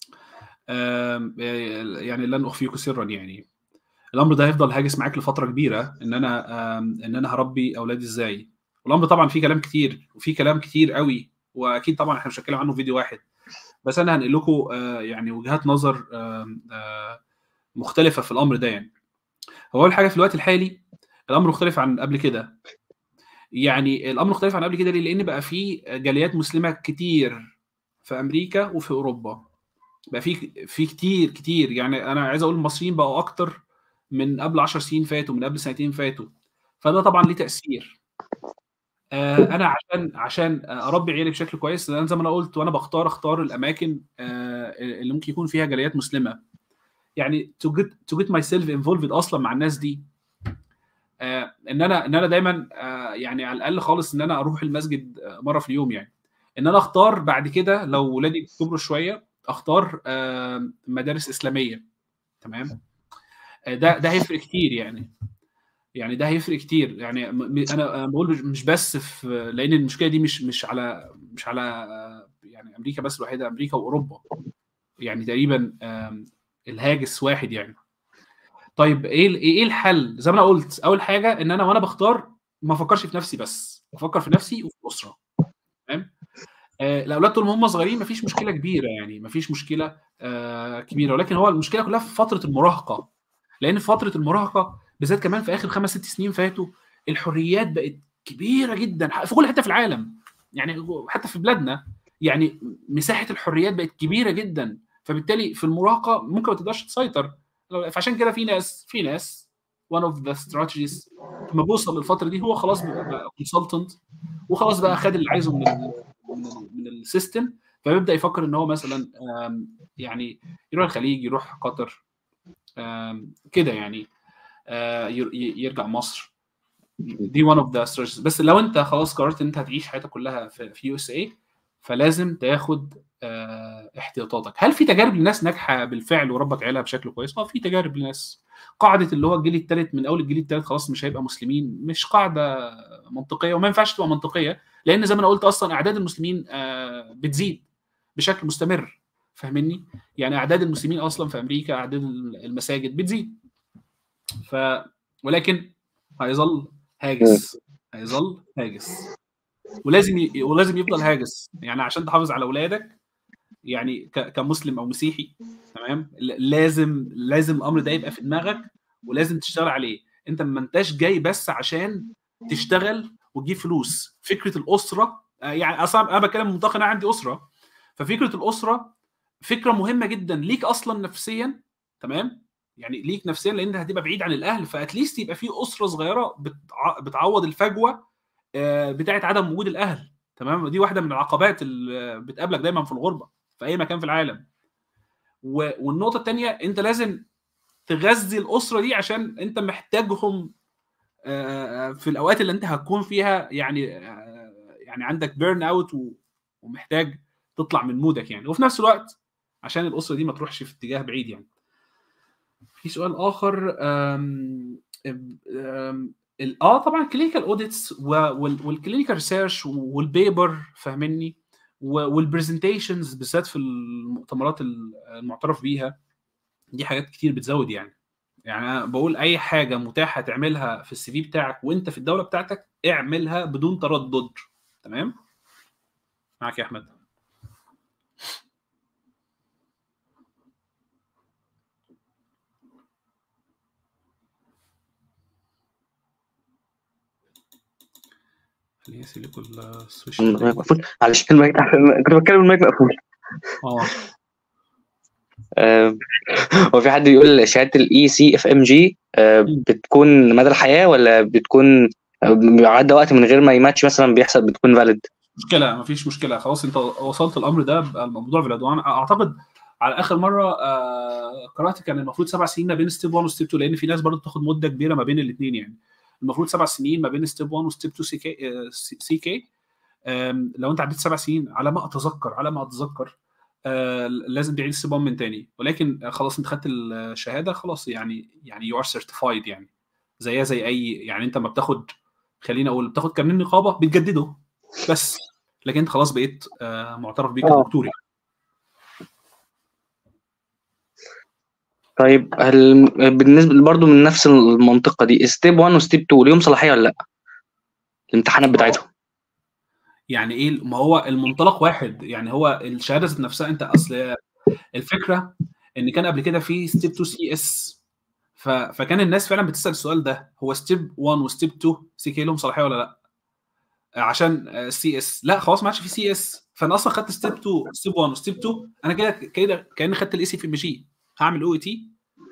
آم، يعني لن اخفيكم سرا يعني الامر ده هيفضل هاجس معاك لفتره كبيره ان انا آم، ان انا هربي اولادي ازاي والامر طبعا فيه كلام كتير وفيه كلام كتير قوي واكيد طبعا احنا مش هنتكلم عنه في فيديو واحد بس انا هنقل لكم آه، يعني وجهات نظر آم، آه، مختلفه في الامر ده يعني هو اول حاجه في الوقت الحالي الامر مختلف عن قبل كده يعني الامر مختلف عن قبل كده ليه؟ لان بقى في جاليات مسلمه كتير في امريكا وفي اوروبا بقى في في كتير كتير يعني انا عايز اقول المصريين بقوا اكتر من قبل 10 سنين فاتوا من قبل سنتين فاتوا فده طبعا ليه تاثير آه، انا عشان عشان اربي عيالي بشكل كويس لان زي ما انا قلت وانا بختار اختار الاماكن آه، اللي ممكن يكون فيها جاليات مسلمه يعني to get to get myself involved اصلا مع الناس دي آه، ان انا ان انا دايما آه، يعني على الاقل خالص ان انا اروح المسجد آه، مره في اليوم يعني ان انا اختار بعد كده لو ولادي كبروا شويه اختار آه، مدارس اسلاميه تمام آه، ده ده هيفرق كتير يعني يعني ده هيفرق كتير يعني م- م- انا أنا بقول مش- مش بس في لان المشكله دي مش مش على مش على آه، يعني امريكا بس الوحيده امريكا واوروبا يعني تقريبا آم، الهاجس واحد يعني طيب ايه ال- ايه الحل زي ما انا قلت اول حاجه ان انا وانا بختار ما افكرش في نفسي بس بفكر في نفسي وفي الاسره تمام آه، الاولاد طول ما هم صغيرين مفيش مشكله كبيره يعني مفيش مشكله آه، كبيره ولكن هو المشكله كلها في فتره المراهقه لان في فتره المراهقه بالذات كمان في اخر خمس ست سنين فاتوا الحريات بقت كبيره جدا في كل حته في العالم يعني حتى في بلادنا يعني مساحه الحريات بقت كبيره جدا فبالتالي في المراهقه ممكن ما تقدرش تسيطر فعشان كده في ناس في ناس one of the strategies لما بوصل للفتره دي هو خلاص بقى كونسلتنت وخلاص بقى خد اللي عايزه من ال من, ال من السيستم فبيبدا يفكر ان هو مثلا آم، يعني يروح الخليج يروح قطر آم، كده يعني آه، ير- ي- يرجع مصر دي one of the strategies بس لو انت خلاص قررت ان انت هتعيش حياتك كلها في في يو اس اي فلازم تاخد آه، احتياطاتك هل في تجارب لناس ناجحه بالفعل وربت عيالها بشكل كويس اه في تجارب لناس قاعده اللي هو الجيل الثالث من اول الجيل الثالث خلاص مش هيبقى مسلمين مش قاعده منطقيه وما ينفعش تبقى منطقيه لان زي ما انا قلت اصلا اعداد المسلمين آه، بتزيد بشكل مستمر فاهمني يعني اعداد المسلمين اصلا في امريكا اعداد المساجد بتزيد ف ولكن هيظل هاجس هيظل هاجس ولازم ي... ولازم يفضل هاجس يعني عشان تحافظ على اولادك يعني ك... كمسلم او مسيحي تمام ل- لازم لازم الامر ده يبقى في دماغك ولازم تشتغل عليه انت ما انتش جاي بس عشان تشتغل وتجيب فلوس فكره الاسره آه، يعني اصلا انا بتكلم من منطقه انا عندي اسره ففكره الاسره فكره مهمه جدا ليك اصلا نفسيا تمام يعني ليك نفسيا لان هتبقى بعيد عن الاهل فاتليست يبقى في اسره صغيره بتع... بتعوض الفجوه آه، بتاعت عدم وجود الاهل تمام دي واحده من العقبات اللي بتقابلك دايما في الغربه في اي مكان في العالم و... والنقطه الثانيه انت لازم تغذي الاسره دي عشان انت محتاجهم آه، في الاوقات اللي انت هتكون فيها يعني آه، يعني عندك بيرن اوت و... ومحتاج تطلع من مودك يعني وفي نفس الوقت عشان الاسره دي ما تروحش في اتجاه بعيد يعني في سؤال اخر أم... أم... ال- اه طبعا كلينيكال اوديتس والكلينيكال ريسيرش والبيبر فاهمني والبرزنتيشنز بالذات في المؤتمرات المعترف بيها دي حاجات كتير بتزود يعني يعني انا بقول اي حاجه متاحه تعملها في السي في بتاعك وانت في الدوله بتاعتك اعملها بدون تردد تمام معاك يا احمد خليني اسيب لكم السويتش
المايك مقفول علشان المايك كنت بتكلم المايك مقفول
اه
آه، هو في حد بيقول شهاده الاي سي اف ام جي بتكون مدى الحياه ولا بتكون آه، عدى وقت من غير ما يماتش مثلا بيحصل بتكون فاليد
مشكله مفيش مشكله خلاص انت وصلت الامر ده بقى الموضوع فاليد وانا اعتقد على اخر مره آه قرات كان المفروض سبع سنين ما بين ستيب 1 وستيب 2 لان في ناس برضه بتاخد مده كبيره ما بين الاثنين يعني المفروض سبع سنين ما بين ستيب 1 وستيب 2 سي كي سي كي لو انت عديت سبع سنين على ما اتذكر على ما اتذكر آه لازم تعيد ستيب 1 من تاني ولكن آه، خلاص انت خدت الشهاده خلاص يعني يعني يو ار سيرتيفايد يعني زيها زي اي يعني انت ما بتاخد خليني اقول بتاخد كارنيه نقابه بتجدده بس لكن انت خلاص بقيت آه معترف بيك
آه.
كدكتور يعني.
طيب هل بالنسبه برضه من نفس المنطقه دي ستيب 1 وستيب 2 ليهم صلاحيه ولا لا؟ الامتحانات بتاعتهم
يعني ايه ما هو المنطلق واحد يعني هو الشهاده ذات نفسها انت اصل الفكره ان كان قبل كده في ستيب 2 سي اس فكان الناس فعلا بتسال السؤال ده هو ستيب 1 وستيب 2 سي كي لهم صلاحيه ولا لا عشان سي اس لا خلاص ما عادش في سي اس فانا اصلا خدت ستيب 2 ستيب 1 وستيب 2 انا كده كده كاني خدت الاي سي في ام جي هعمل او اي تي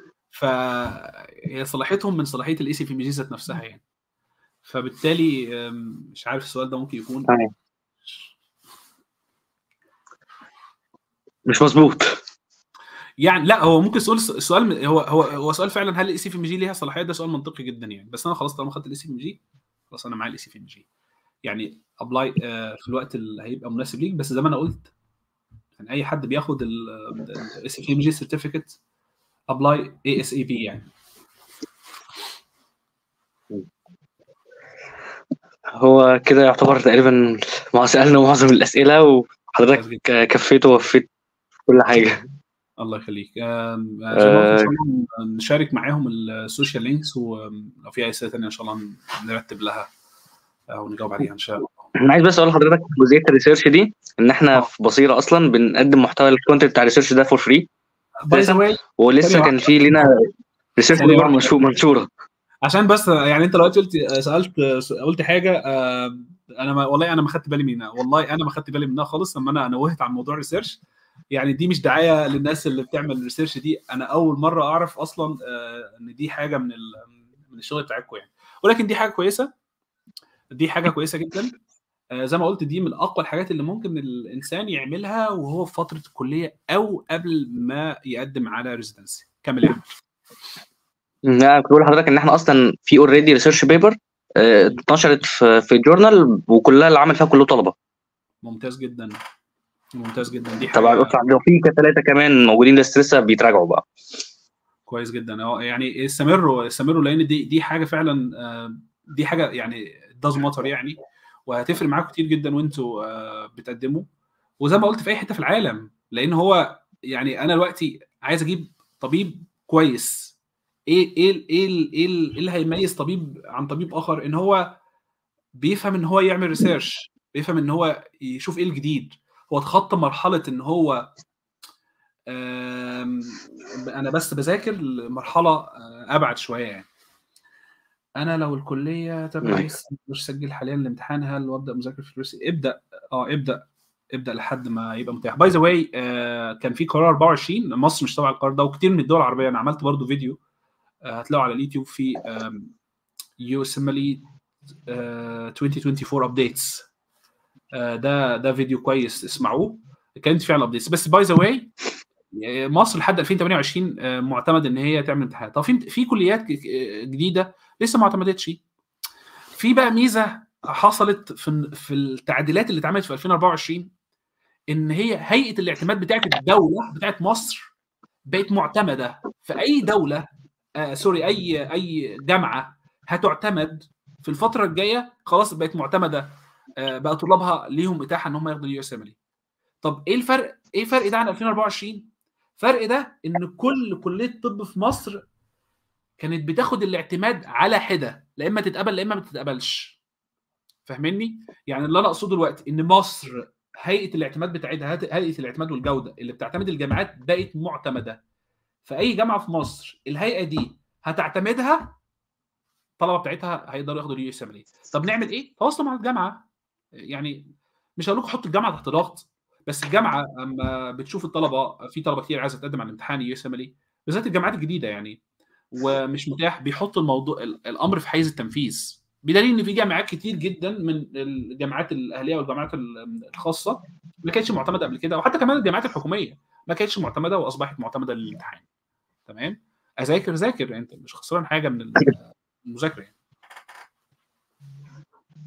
فهي صلاحيتهم من صلاحيه الاي سي في ام جي ذات نفسها يعني فبالتالي أم، مش عارف السؤال ده ممكن يكون
تمام مش مظبوط
يعني لا هو ممكن سؤال السؤال هو هو هو سؤال فعلا هل الاي سي في ام جي ليها صلاحيه ده سؤال منطقي جدا يعني بس انا خلاص طالما خدت الاي سي في ام جي خلاص انا معايا الاي سي في ام جي يعني ابلاي في الوقت اللي هيبقى مناسب ليك بس زي ما انا قلت يعني اي حد بياخد الاي سي في ام جي سيرتيفيكت ابلاي اي اس اي بي يعني
هو كده يعتبر تقريبا ما سالنا معظم الاسئله وحضرتك كفيت ووفيت كل حاجه
الله يخليك آم، زي ما قلت ان شاء الله نشارك معاهم السوشيال لينكس ولو في اي اسئله ثانيه ان شاء الله نرتب لها آه، ونجاوب عليها ان شاء الله
انا عايز بس اقول لحضرتك في جزئيه الريسيرش دي ان احنا في بصيره اصلا بنقدم محتوى الكونتنت بتاع الريسيرش ده فور فري
باي ذا واي
ولسه
ثانية
كان في لنا ريسيرش
ثانية
بيبر
واحدة.
منشور- منشوره
عشان بس يعني انت دلوقتي قلت سالت قلت حاجه آه، انا ما والله انا ما خدت بالي منها والله انا ما خدت بالي منها خالص لما انا نوهت عن موضوع الريسيرش يعني دي مش دعايه للناس اللي بتعمل الريسيرش دي انا اول مره اعرف اصلا آه، ان دي حاجه من ال- من الشغل بتاعكم يعني ولكن دي حاجه كويسه دي حاجه كويسه جدا آه، زي ما قلت دي من اقوى الحاجات اللي ممكن الانسان يعملها وهو في فتره الكليه او قبل ما يقدم على ريزيدنسي كمل يعني
لا كنت بقول لحضرتك ان احنا اصلا في اوريدي ريسيرش بيبر اتنشرت في في جورنال وكلها اللي عمل فيها كله طلبه
ممتاز جدا ممتاز جدا دي
طبعا
حاجه
بص لو في ثلاثه كمان موجودين لسه لسه بيتراجعوا بقى
كويس جدا اه يعني استمروا استمروا لان دي دي حاجه فعلا آه، دي حاجه يعني داز ماتر يعني وهتفرق معاكم كتير جدا وانتوا آه، بتقدموا وزي ما قلت في اي حته في العالم لان هو يعني انا دلوقتي عايز اجيب طبيب كويس ايه ايه ال- ايه ال- ايه ال- إيه اللي هيميز طبيب عن طبيب اخر ان هو بيفهم ان هو يعمل ريسيرش بيفهم ان هو يشوف ايه الجديد هو اتخطى مرحله ان هو آم، انا بس بذاكر لمرحله آه، ابعد شويه يعني انا لو الكليه تبع
نعم.
لسه مش سجل حاليا الامتحان هل وابدا مذاكره في الرسي ابدا اه ابدا ابدا لحد ما يبقى متاح باي ذا واي كان في قرار 24 مصر مش تبع القرار ده وكتير من الدول العربيه انا عملت برضو فيديو آه، هتلاقوا على اليوتيوب في يو اسملي 2024 ابديتس ده ده فيديو كويس اسمعوه كانت فعلا ابديتس بس باي ذا واي مصر لحد 2028 آه، معتمد ان هي تعمل امتحانات طب في في كليات ك- آه، جديده لسه ما اعتمدتش في بقى ميزه حصلت في في التعديلات اللي اتعملت في 2024 ان هي هيئه الاعتماد بتاعت الدوله بتاعت مصر بقت معتمده في اي دوله آه سوري اي اي جامعه هتعتمد في الفتره الجايه خلاص بقت معتمده آه بقى طلابها ليهم اتاحه ان هم ياخدوا اليو اس ام طب ايه الفرق ايه الفرق ده عن 2024 فرق ده ان كل كليه طب في مصر كانت بتاخد الاعتماد على حده لا اما تتقبل لا اما ما تتقبلش فاهمني يعني اللي انا اقصده دلوقتي ان مصر هيئه الاعتماد بتاعتها هيئه هيئة الاعتماد والجوده اللي بتعتمد الجامعات بقت معتمده فاي جامعه في مصر الهيئه دي هتعتمدها الطلبه بتاعتها هيقدروا ياخدوا اليو اس ام طب نعمل ايه تواصلوا مع الجامعه يعني مش هقول لكم حطوا الجامعه تحت ضغط بس الجامعه اما بتشوف الطلبه في طلبه كتير عايزه تقدم على الامتحان يو اس ام بالذات الجامعات الجديده يعني ومش متاح بيحط الموضوع ال- الامر في حيز التنفيذ بدليل ان في جامعات كتير جدا من الجامعات الاهليه والجامعات ال- الخاصه ما كانتش معتمده قبل كده وحتى كمان الجامعات الحكوميه ما كانتش معتمده واصبحت معتمده للامتحان تمام اذاكر ذاكر انت مش خسران حاجه من المذاكره يعني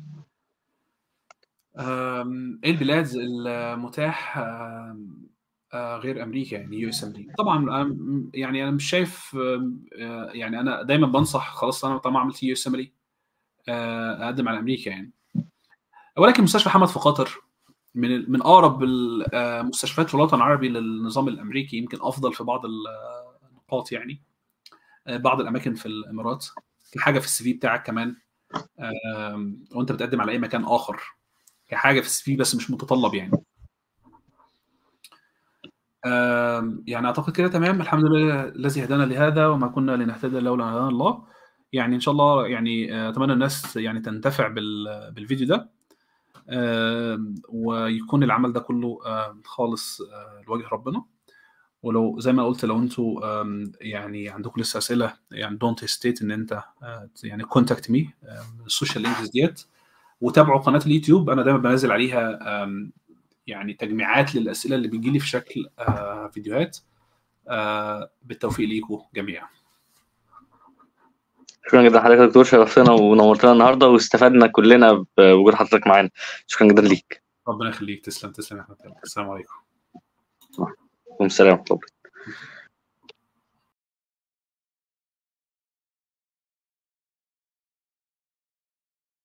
أم، ايه البلاد المتاح أم، آه، غير امريكا يعني يو اس امريكا طبعا آم، يعني انا مش شايف آم، آه، يعني انا دايما بنصح خلاص انا طالما عملت يو اس امري اقدم على امريكا يعني ولكن مستشفى حمد في قطر من من اقرب المستشفيات في الوطن العربي للنظام الامريكي يمكن افضل في بعض النقاط يعني آه، بعض الاماكن في الامارات في حاجه في السي في بتاعك كمان آم، وانت بتقدم على اي مكان اخر كحاجه في السي في بس مش متطلب يعني آم، يعني اعتقد كده تمام الحمد لله الذي هدانا لهذا وما كنا لنهتدي لولا ان هدانا الله يعني ان شاء الله يعني آه، اتمنى الناس يعني تنتفع بال- بالفيديو ده آم، ويكون العمل ده كله آم، خالص آه، لوجه ربنا ولو زي ما قلت لو انتوا آم، يعني عندكم لسه اسئله يعني دونت هيستيت ان انت آه، يعني كونتاكت مي السوشيال لينكس ديت وتابعوا قناه اليوتيوب انا دايما بنزل عليها آم، يعني تجميعات للاسئله اللي بتجيلي في شكل آه، فيديوهات آه، بالتوفيق ليكم جميعا
شكرا جدا لحضرتك يا دكتور شرفتنا ونورتنا النهارده واستفدنا كلنا بوجود حضرتك معانا شكرا جدا ليك
ربنا يخليك تسلم تسلم يا احمد السلام عليكم
والسلام ورحمه الله